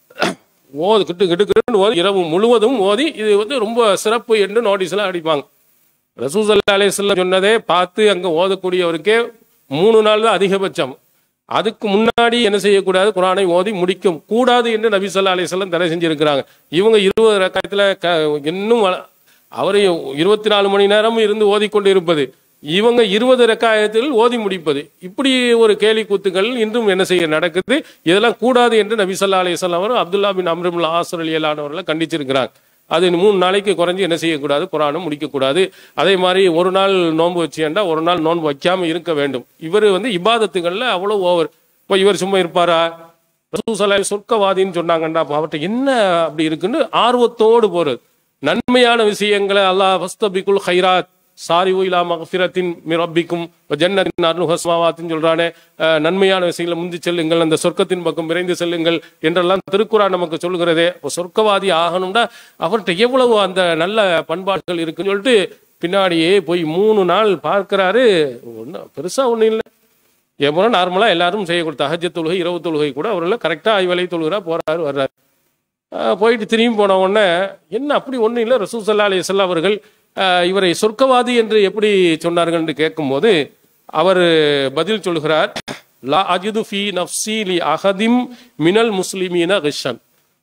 ஓது கிட்டு கிட்டு கிட்டுன்னு ஓதி இரவு முழுவதும் ஓதி இது வந்து ரொம்ப சிறப்பு என்று நோட்டீஸ்லாம் அடிப்பாங்க ரசூசல்லா அலிஸ்லாம் சொன்னதே பார்த்து அங்கே ஓதக்கூடியவருக்கே மூணு நாள் தான் அதிகபட்சம் அதுக்கு முன்னாடி என்ன செய்யக்கூடாது குரானை ஓதி முடிக்க கூடாது என்று நபி சொல்லா அலிஸ்லாம் தடை செஞ்சிருக்கிறாங்க இவங்க இருபது ரக்காயத்தில் க இன்னும் வள- அவரை இருபத்தி நாலு மணி நேரமும் இருந்து ஓதிக்கொண்டு இருப்பது இவங்க இருபது ரக்காயத்தில் ஓதி முடிப்பது இப்படி ஒரு கேலி கூத்துக்கள் இன்றும் என்ன செய்ய நடக்குது இதெல்லாம் கூடாது என்று நபி சொல்லா அலிஸ்லாம் அவர் அப்துல்லா பின் அம்ருல் ஆசர் அலி அல்லானவர்களை கண்டிச்சிருக்கிறாங்க அது மூணு நாளைக்கு குறைஞ்சி என்ன செய்யக்கூடாது குரானும் முடிக்கக்கூடாது அதே மாதிரி ஒரு நாள் நோன்பு வச்சேன்டா ஒரு நாள் நோன்பு வைக்காம இருக்க வேண்டும் இவர் வந்து இபாதத்துகள்ல அவ்வளவு ஓவர் இப்போ இவர் சும்மா இருப்பாரா ரசூசலா சொர்க்கவாதின்னு சொன்னாங்கண்டா அப்ப அவர்கிட்ட என்ன அப்படி இருக்குன்னு ஆர்வத்தோடு போறது நன்மையான விஷயங்களை அல்லாஹ் ஃபஸ்தபிக்குல் ஹைராத் சாரி இலா மகஃபிரத்தின் மிரப்பிக்கும் ஜன்னத்தின் அருணுஹஸ்மாவாத்தின்னு சொல்றானே அஹ், நன்மையான விஷயங்களை முந்தி செல்லுங்கள் அந்த சொர்க்கத்தின் பக்கம் விரைந்து செல்லுங்கள் என்றெல்லாம் திருக்குறான் நமக்கு சொல்லுகிறதே இப்போ சொர்க்கவாதி ஆகணும்னா அவர்கிட்ட எவ்வளவு அந்த நல்ல பண்பாடுகள் இருக்குன்னு சொல்லிட்டு பின்னாடியே போய் மூணு நாள் பார்க்கிறாரு ஒன்றும் பெருசா ஒன்றும் இல்லை எப்போ நார்மலாக எல்லாரும் செய்யக்கூடிய தஹஜ தொழுகை இரவு தொழுகை கூட அவரில் கரெக்டாக ஐவலை தொழுகிறா போறாரு வர்றாரு ஆஹ் போயிட்டு திரும்பி போன உடனே என்ன அப்படி ஒன்றும் இல்லை ரசூசல்லா அலிசல்லா அவர்கள் ஆஹ் இவரை சொர்க்கவாதி என்று எப்படி சொன்னார்கள் என்று கேட்கும்போது அவர் பதில் சொல்கிறார் லா அஜிது ஃபி நஃப்சி லி அஹதிம் மினல் முஸ்லிமீன ரிஷன்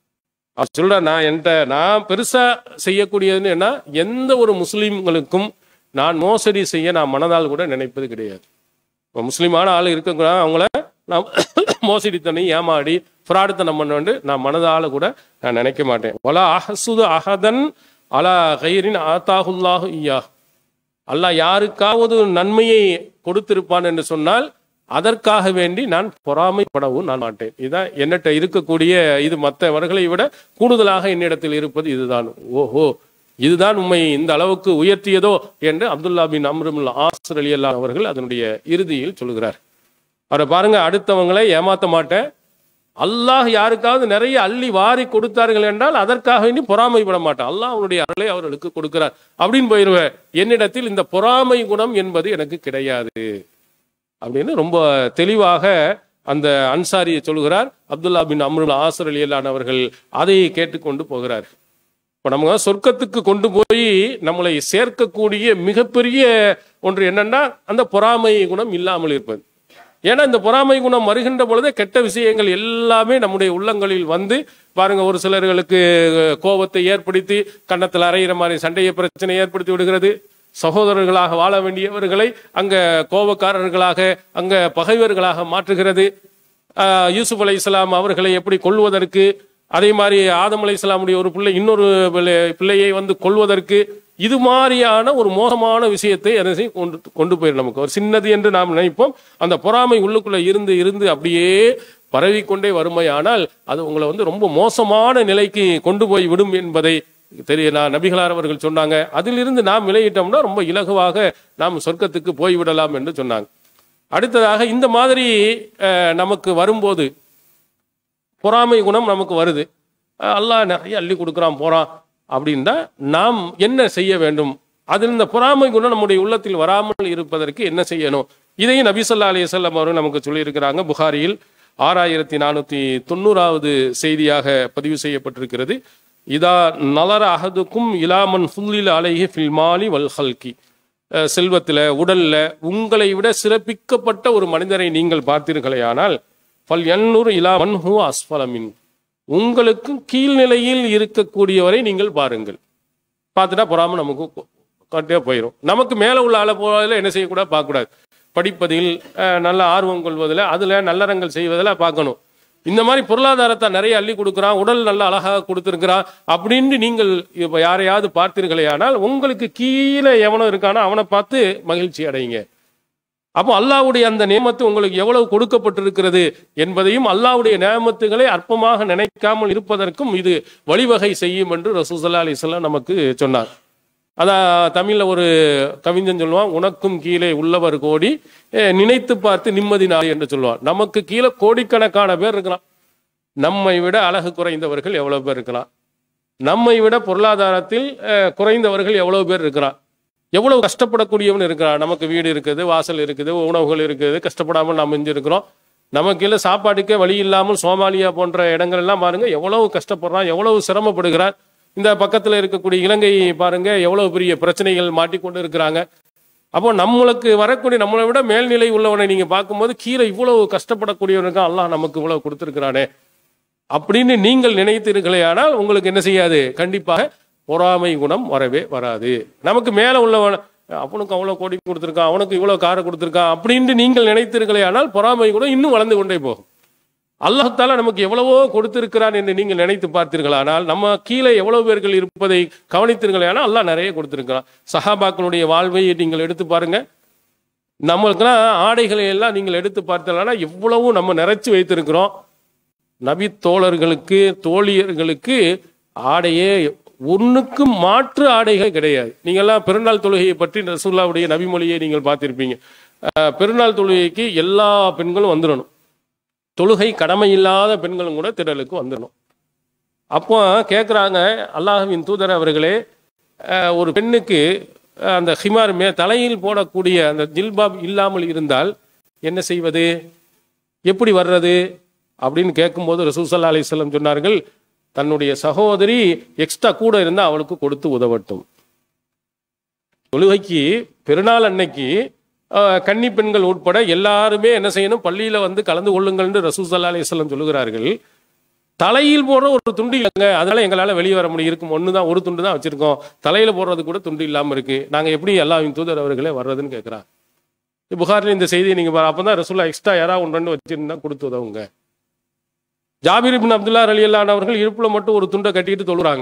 அவர் சொல்றார் நான் என்கிட்ட நான் பெருசா செய்யக்கூடியதுன்னு என்ன எந்த ஒரு முஸ்லிம்களுக்கும் நான் மோசடி செய்ய நான் மனதால் கூட நினைப்பது கிடையாது இப்போ முஸ்லீமான ஆள் இருக்கக்கூட அவங்கள நான் மோசடித்தனை ஏமாடி ஃப்ராடுத்தனம் பண்ண வேண்டு நான் மனதால கூட நான் நினைக்க மாட்டேன் ஒலா அஹசுது அஹதன் அலா கைரின் ஆத்தாகுல்லாஹு ஐயா அல்லாஹ் யாருக்காவது நன்மையை கொடுத்திருப்பான் என்று சொன்னால் அதற்காக வேண்டி நான் பொறாமைப்படவும் நான் மாட்டேன் இதுதான் என்னட்ட இருக்கக்கூடிய இது மற்றவர்களை விட கூடுதலாக என்னிடத்தில் இருப்பது இதுதான் ஓஹோ இதுதான் உண்மை இந்த அளவுக்கு உயர்த்தியதோ என்று அப்துல்லா பின் அம்ருல் ஆசர் அலி அல்லா அவர்கள் அதனுடைய இறுதியில் சொல்கிறார் அவரை பாருங்க அடுத்தவங்களை ஏமாத்த மாட்டேன் அல்லாஹ் யாருக்காவது நிறைய அள்ளி வாரி கொடுத்தார்கள் என்றால் அதற்காக வேண்டி பொறாமைப்பட மாட்டேன் அல்லாஹ் அவனுடைய அருளை அவர்களுக்கு கொடுக்கிறார் அப்படின்னு போயிருவேன் என்னிடத்தில் இந்த பொறாமை குணம் என்பது எனக்கு கிடையாது அப்படின்னு ரொம்ப தெளிவாக அந்த அன்சாரியை சொல்கிறார் அப்துல்லா பின் அம்ருல் ஆசர் அலி அல்லான் அவர்கள் அதை கேட்டுக்கொண்டு போகிறார் இப்போ நம்ம சொர்க்கத்துக்கு கொண்டு போய் நம்மளை சேர்க்கக்கூடிய மிகப்பெரிய ஒன்று என்னன்னா அந்த பொறாமை குணம் இல்லாமல் இருப்பது ஏன்னா இந்த பொறாமை குணம் வருகின்ற பொழுதே கெட்ட விஷயங்கள் எல்லாமே நம்முடைய உள்ளங்களில் வந்து பாருங்க ஒரு சிலர்களுக்கு கோபத்தை ஏற்படுத்தி கன்னத்தில் அறையிற மாதிரி சண்டையை பிரச்சனை ஏற்படுத்தி விடுகிறது சகோதரர்களாக வாழ வேண்டியவர்களை அங்க கோபக்காரர்களாக அங்க பகைவர்களாக மாற்றுகிறது ஆஹ் யூசுப் அலை இஸ்லாம் அவர்களை எப்படி கொள்வதற்கு அதே மாதிரி ஆதம் அலை இஸ்லாமுடைய ஒரு பிள்ளை இன்னொரு பிள்ளை- பிள்ளையை வந்து கொள்வதற்கு இது மாதிரியான ஒரு மோசமான விஷயத்தை அதை செய் கொண்டு கொண்டு போயிடும் நமக்கு ஒரு சின்னது என்று நாம் நினைப்போம் அந்த பொறாமை உள்ளுக்குள்ள இருந்து இருந்து அப்படியே பரவிக்கொண்டே வறுமையானால் அது உங்களை வந்து ரொம்ப மோசமான நிலைக்கு கொண்டு போய் விடும் என்பதை தெரிய நான் நபிகளார் அவர்கள் சொன்னாங்க அதிலிருந்து நாம் விலகிட்டோம்னா ரொம்ப இலகுவாக நாம் சொர்க்கத்துக்கு போய்விடலாம் என்று சொன்னாங்க அடுத்ததாக இந்த மாதிரி அஹ், நமக்கு வரும்போது பொறாமை குணம் நமக்கு வருது அஹ், அல்லாஹ் நிறைய அள்ளி கொடுக்குறான் போறான் அப்படின்னா நாம் என்ன செய்ய வேண்டும் அதில் இந்த பொறாமை குணம் நம்முடைய உள்ளத்தில் வராமல் இருப்பதற்கு என்ன செய்யணும் இதையும் நபி ஸல்லல்லாஹு அலைஹி வஸல்லம் அவர்கள் நமக்கு சொல்லியிருக்கிறாங்க புகாரியில் ஆறாயிரத்தி நானூற்றி தொண்ணூறாவது செய்தியாக பதிவு செய்யப்பட்டிருக்கிறது இதா நலர அஹதுக்கும் இலாமன் ஃபுல்லில் அலைஹி ஃபில்மாலி வல் ஹல்கி அஹ் செல்வத்தில் உடல்ல உங்களை விட சிறப்பிக்கப்பட்ட ஒரு மனிதரை நீங்கள் பார்த்தீர்களேயானால் ஃபல் எண்ணூர் இலா மன்ஹு அஸ்ஃபலமின் உங்களுக்கு கீழ்நிலையில் இருக்கக்கூடியவரை நீங்கள் பாருங்கள் பார்த்துட்டா பொறாம நமக்கு கட்டியாக போயிடும் நமக்கு மேலே உள்ள ஆளை போவதில் என்ன செய்யக்கூடாது பார்க்கக்கூடாது படிப்பதில் அஹ், நல்ல ஆர்வம் கொள்வதில் அதில் நல்லறங்கள் செய்வதில் பார்க்கணும் இந்த மாதிரி பொருளாதாரத்தை நிறைய அள்ளி கொடுக்குறான் உடல் நல்ல அழகாக கொடுத்துருக்கிறான் அப்படின்னு நீங்கள் இப்போ யாரையாவது பார்த்தீர்களேயானால் உங்களுக்கு கீழே எவனோ இருக்கானோ அவனை பார்த்து மகிழ்ச்சி அடையுங்க அப்போ அல்லாஹ்வுடைய அந்த நியமத்து உங்களுக்கு எவ்வளவு கொடுக்கப்பட்டிருக்கிறது என்பதையும் அல்லாஹ்வுடைய நியமத்துகளை அற்பமாக நினைக்காமல் இருப்பதற்கும் இது வழிவகை செய்யும் என்று ரசூசல்லா அலிஸ்லாம் நமக்கு சொன்னார் அதான் தமிழில் ஒரு கவிஞன் சொல்லுவான் உனக்கும் கீழே உள்ளவர் கோடி அஹ், நினைத்து பார்த்து நிம்மதி நாள் என்று சொல்லுவான் நமக்கு கீழே கோடிக்கணக்கான பேர் இருக்கிறான் நம்மை விட அழகு குறைந்தவர்கள் எவ்வளவு பேர் இருக்கலாம் நம்மை விட பொருளாதாரத்தில் அஹ், குறைந்தவர்கள் எவ்வளவு பேர் இருக்கிறான் எவ்வளவு கஷ்டப்படக்கூடியவன் இருக்கிறான் நமக்கு வீடு இருக்குது வாசல் இருக்குது உணவுகள் இருக்குது கஷ்டப்படாமல் நாம் இருக்கிறோம் நமக்கு இல்லை சாப்பாட்டுக்கே வழி இல்லாமல் சோமாலியா போன்ற இடங்கள் எல்லாம் பாருங்க எவ்வளவு கஷ்டப்படுறான் எவ்வளவு சிரமப்படுகிறான் இந்த பக்கத்தில் இருக்கக்கூடிய இலங்கை பாருங்க எவ்வளவு பெரிய பிரச்சனைகள் மாட்டிக்கொண்டு இருக்கிறாங்க அப்போ நம்மளுக்கு வரக்கூடிய நம்மளை விட மேல்நிலை உள்ளவனை நீங்க பார்க்கும்போது கீழே இவ்வளவு கஷ்டப்படக்கூடியவனுக்கு அல்லாஹ் நமக்கு இவ்வளவு கொடுத்துருக்கிறானே அப்படின்னு நீங்கள் நினைத்தீர்களே ஆனால் உங்களுக்கு என்ன செய்யாது கண்டிப்பாக பொறாமை குணம் வரவே வராது நமக்கு மேலே உள்ளவன் அவனுக்கு அவ்வளோ கோடி கொடுத்துருக்கான் அவனுக்கு இவ்வளோ காரை கொடுத்துருக்கான் அப்படின்ட்டு நீங்கள் நினைத்தீர்களே ஆனால் பொறாமை குணம் இன்னும் வளர்ந்து கொண்டே போகும் அல்லாஹால நமக்கு எவ்வளவோ கொடுத்திருக்கிறான் என்று நீங்கள் நினைத்து பார்த்தீர்களானால் நம்ம கீழே எவ்வளவு பேர்கள் இருப்பதை கவனித்தீர்களே ஆனால் அல்லாஹ் நிறைய கொடுத்திருக்கிறான் சஹாபாக்களுடைய வாழ்வை நீங்கள் எடுத்து பாருங்க நம்மளுக்கெல்லாம் ஆடைகளை எல்லாம் நீங்கள் எடுத்து பார்த்தீங்கன்னா எவ்வளவு நம்ம நிறைச்சு வைத்திருக்கிறோம் நபி தோழர்களுக்கு தோழியர்களுக்கு ஆடையே ஒண்ணுக்கு மாற்று ஆடைகள் கிடையாது நீங்கள்லாம் பெருநாள் தொழுகையை பற்றி ரசூல்லாவுடைய நபிமொழியை நீங்கள் பார்த்திருப்பீங்க அஹ், பெருநாள் தொழுகைக்கு எல்லா பெண்களும் வந்துடணும் தொழுகை கடமை இல்லாத பெண்களும் கூட திடலுக்கு வந்துடணும் அப்போ கேட்குறாங்க அல்லாஹ்வின் தூதர் அவர்களே அஹ், ஒரு பெண்ணுக்கு அஹ், அந்த ஹிமார் மே தலையில் போடக்கூடிய அந்த ஜில்பாப் இல்லாமல் இருந்தால் என்ன செய்வது எப்படி வர்றது அப்படின்னு கேட்கும்போது ரசூசல்லா அலிஸ்லம் சொன்னார்கள் தன்னுடைய சகோதரி எக்ஸ்ட்ரா கூட இருந்தால் அவளுக்கு கொடுத்து உதவட்டும் தொழுகைக்கு பெருநாள் அன்னைக்கு அஹ், கன்னி பெண்கள் உட்பட எல்லாருமே என்ன செய்யணும் பள்ளியில வந்து கலந்து கொள்ளுங்கள்னு ரசூசல்லா அலிஸ்லம் சொல்லுகிறார்கள் தலையில் போடுற ஒரு துண்டு இல்லைங்க அதனால எங்களால் வெளியே வர முடியும் இருக்கும் ஒன்று தான் ஒரு துண்டு தான் வச்சிருக்கோம் தலையில போடுறது கூட துண்டு இல்லாமல் இருக்கு நாங்கள் எப்படி அல்லாஹ்வின் தூதர் அவர்களே வர்றதுன்னு கேட்குறான் புகாரில் இந்த செய்தியை நீங்கள் பாரு அப்போ தான் ரசூல்லா எக்ஸ்ட்ரா யாராவது ஒன்று ரெண்டு வச்சிருந்தா கொடுத்து உதவுங்க ஜாபிர் இப்னு அப்துல்லா அலி அவர்கள் இடுப்புல மட்டும் ஒரு துண்டை கட்டிட்டு தொழுறாங்க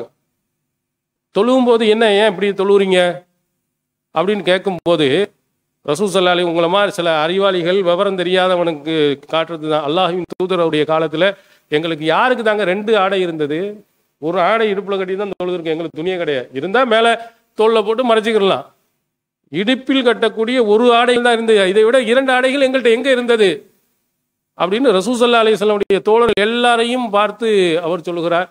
தொழுவும் போது என்ன ஏன் இப்படி தொழுவுறீங்க அப்படின்னு கேட்கும்போது ரசூல் சல்லா அலி உங்களை மாதிரி சில அறிவாளிகள் விவரம் தெரியாதவனுக்கு காட்டுறது தான் அல்லாஹின் தூதருடைய காலத்தில் எங்களுக்கு யாருக்கு தாங்க ரெண்டு ஆடை இருந்தது ஒரு ஆடை இடுப்புல கட்டி தான் தொழுதுருக்கு எங்களுக்கு துணியே கிடையாது இருந்தால் மேலே தோளில் போட்டு மறைச்சிக்கிடலாம் இடுப்பில் கட்டக்கூடிய ஒரு ஆடைகள் தான் இருந்தது இதை விட இரண்டு ஆடைகள் எங்கள்கிட்ட எங்கே இருந்தது அப்படின்னு ரசூசல்லா அலிஸ்லாமுடைய தோழர் எல்லாரையும் பார்த்து அவர் சொல்லுகிறார்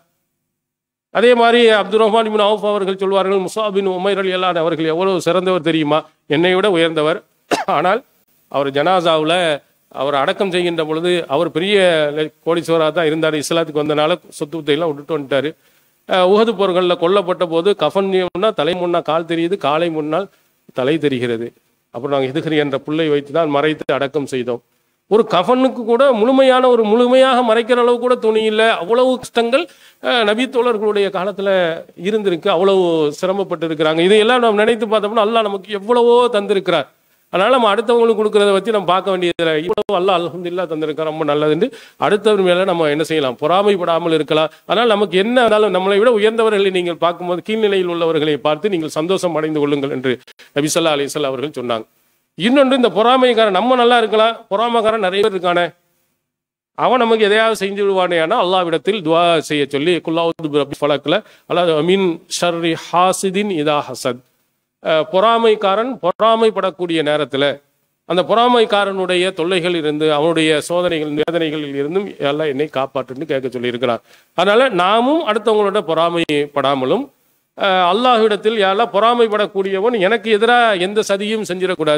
அதே மாதிரி அப்துல் ரஹ்மான் பின் அவுஃப் அவர்கள் சொல்வார்கள் முசாபின் உமைர் அலி அல்லான் அவர்கள் எவ்வளவு சிறந்தவர் தெரியுமா என்னை விட உயர்ந்தவர் ஆனால் அவர் ஜனாசாவில் அவர் அடக்கம் செய்கின்ற பொழுது அவர் பெரிய கோடீஸ்வராக தான் இருந்தார் இஸ்லாத்துக்கு வந்தனால சொத்து எல்லாம் விட்டுட்டு வந்துட்டாரு அஹ் உஹது போர்களில் கொல்லப்பட்ட போது கஃன் முன்னா தலை முன்னா கால் தெரியுது காலை முன்னால் தலை தெரிகிறது அப்புறம் நாங்கள் எதுகிரி என்ற புல்லை வைத்து தான் மறைத்து அடக்கம் செய்தோம் ஒரு கஃனுக்கு கூட முழுமையான ஒரு முழுமையாக மறைக்கிற அளவு கூட துணி இல்லை அவ்வளவு கஷ்டங்கள் அஹ், நபி தோழர்களுடைய காலத்தில் இருந்திருக்கு அவ்வளவு சிரமப்பட்டு இருக்கிறாங்க இதையெல்லாம் நம்ம நினைத்து பார்த்தோம்னா அல்லாஹ் நமக்கு எவ்வளவோ தந்திருக்கிறார் அதனால நம்ம அடுத்தவங்களுக்கு கொடுக்கறத வச்சு நம்ம பார்க்க வேண்டியதில்லை இவ்வளவு அல்லாஹ் அல்ஹம்துலில்லாஹ் தந்திருக்கார் ரொம்ப நல்லதுன்னு அடுத்தவர் மேல நம்ம என்ன செய்யலாம் பொறாமைப்படாமல் இருக்கலாம் அதனால் நமக்கு என்ன இருந்தாலும் நம்மளை விட உயர்ந்தவர்களை நீங்கள் பார்க்கும்போது கீழ்நிலையில் உள்ளவர்களை பார்த்து நீங்கள் சந்தோஷம் அடைந்து கொள்ளுங்கள் என்று நபி ஸல்லல்லாஹு அலைஹி வஸல்லம் அவர்கள் சொன்னாங்க இன்னொன்று இந்த பொறாமைக்காரன் நம்ம நல்லா இருக்கலாம் பொறாமைக்காரன் நிறைய பேர் இருக்கானே அவன் நமக்கு எதையாவது செஞ்சு விடுவானே ஆனால் அல்லாவிடத்தில் துவா செய்ய சொல்லி குல்லாவுது ரபி ஃபலக்கில் அல்லாஹ் அமீன் ஷர்ரி ஹாசிதின் இதா ஹசத் அஹ் பொறாமைக்காரன் பொறாமைப்படக்கூடிய நேரத்தில் அந்த பொறாமைக்காரனுடைய தொல்லைகள் இருந்து அவனுடைய சோதனைகள் வேதனைகளில் இருந்தும் எல்லாம் என்னை காப்பாற்றுன்னு கேட்க சொல்லியிருக்கிறார் அதனால நாமும் அடுத்தவங்களோட பொறாமைப்படாமலும் அஹ் அல்லாஹ்விடத்தில் யாரெல்லாம் பொறாமைப்படக்கூடியவன் எனக்கு எதிராக எந்த சதியும் செஞ்சிடக்கூடாது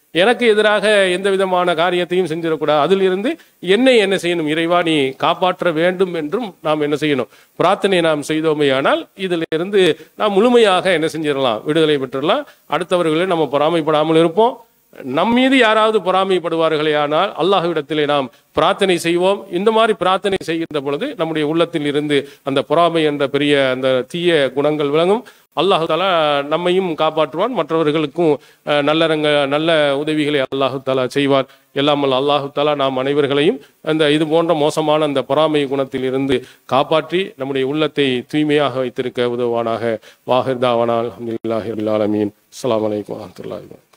எனக்கு எதிராக எந்த விதமான காரியத்தையும் செஞ்சிடக்கூடாது அதிலிருந்து என்னை என்ன செய்யணும் இறைவா நீ காப்பாற்ற வேண்டும் என்றும் நாம் என்ன செய்யணும் பிரார்த்தனை நாம் செய்தோமேயானால் இதிலிருந்து நாம் முழுமையாக என்ன செஞ்சிடலாம் விடுதலை பெற்றுடலாம் அடுத்தவர்களை நம்ம பொறாமைப்படாமல் இருப்போம் நம் மீது யாராவது பொறாமைப்படுவார்களே ஆனால் அல்லாஹ்விடத்திலே நாம் பிரார்த்தனை செய்வோம் இந்த மாதிரி பிரார்த்தனை செய்கின்ற பொழுது நம்முடைய உள்ளத்தில் இருந்து அந்த பொறாமை என்ற பெரிய அந்த தீய குணங்கள் விளங்கும் அல்லாஹு தாலா நம்மையும் காப்பாற்றுவான் மற்றவர்களுக்கும் அஹ், நல்லறங்க நல்ல உதவிகளை அல்லாஹு தாலா செய்வான் எல்லாமல் அல்லாஹு தாலா நாம் அனைவர்களையும் அந்த இது போன்ற மோசமான அந்த பொறாமை குணத்தில் இருந்து காப்பாற்றி நம்முடைய உள்ளத்தை தூய்மையாக வைத்திருக்க உதவுவானாக வாஹிர் தாவானால் அலமீன் அஸ்ஸலாமு அலைக்கும் வரஹ்மத்துல்லாஹி வபரகாத்துஹு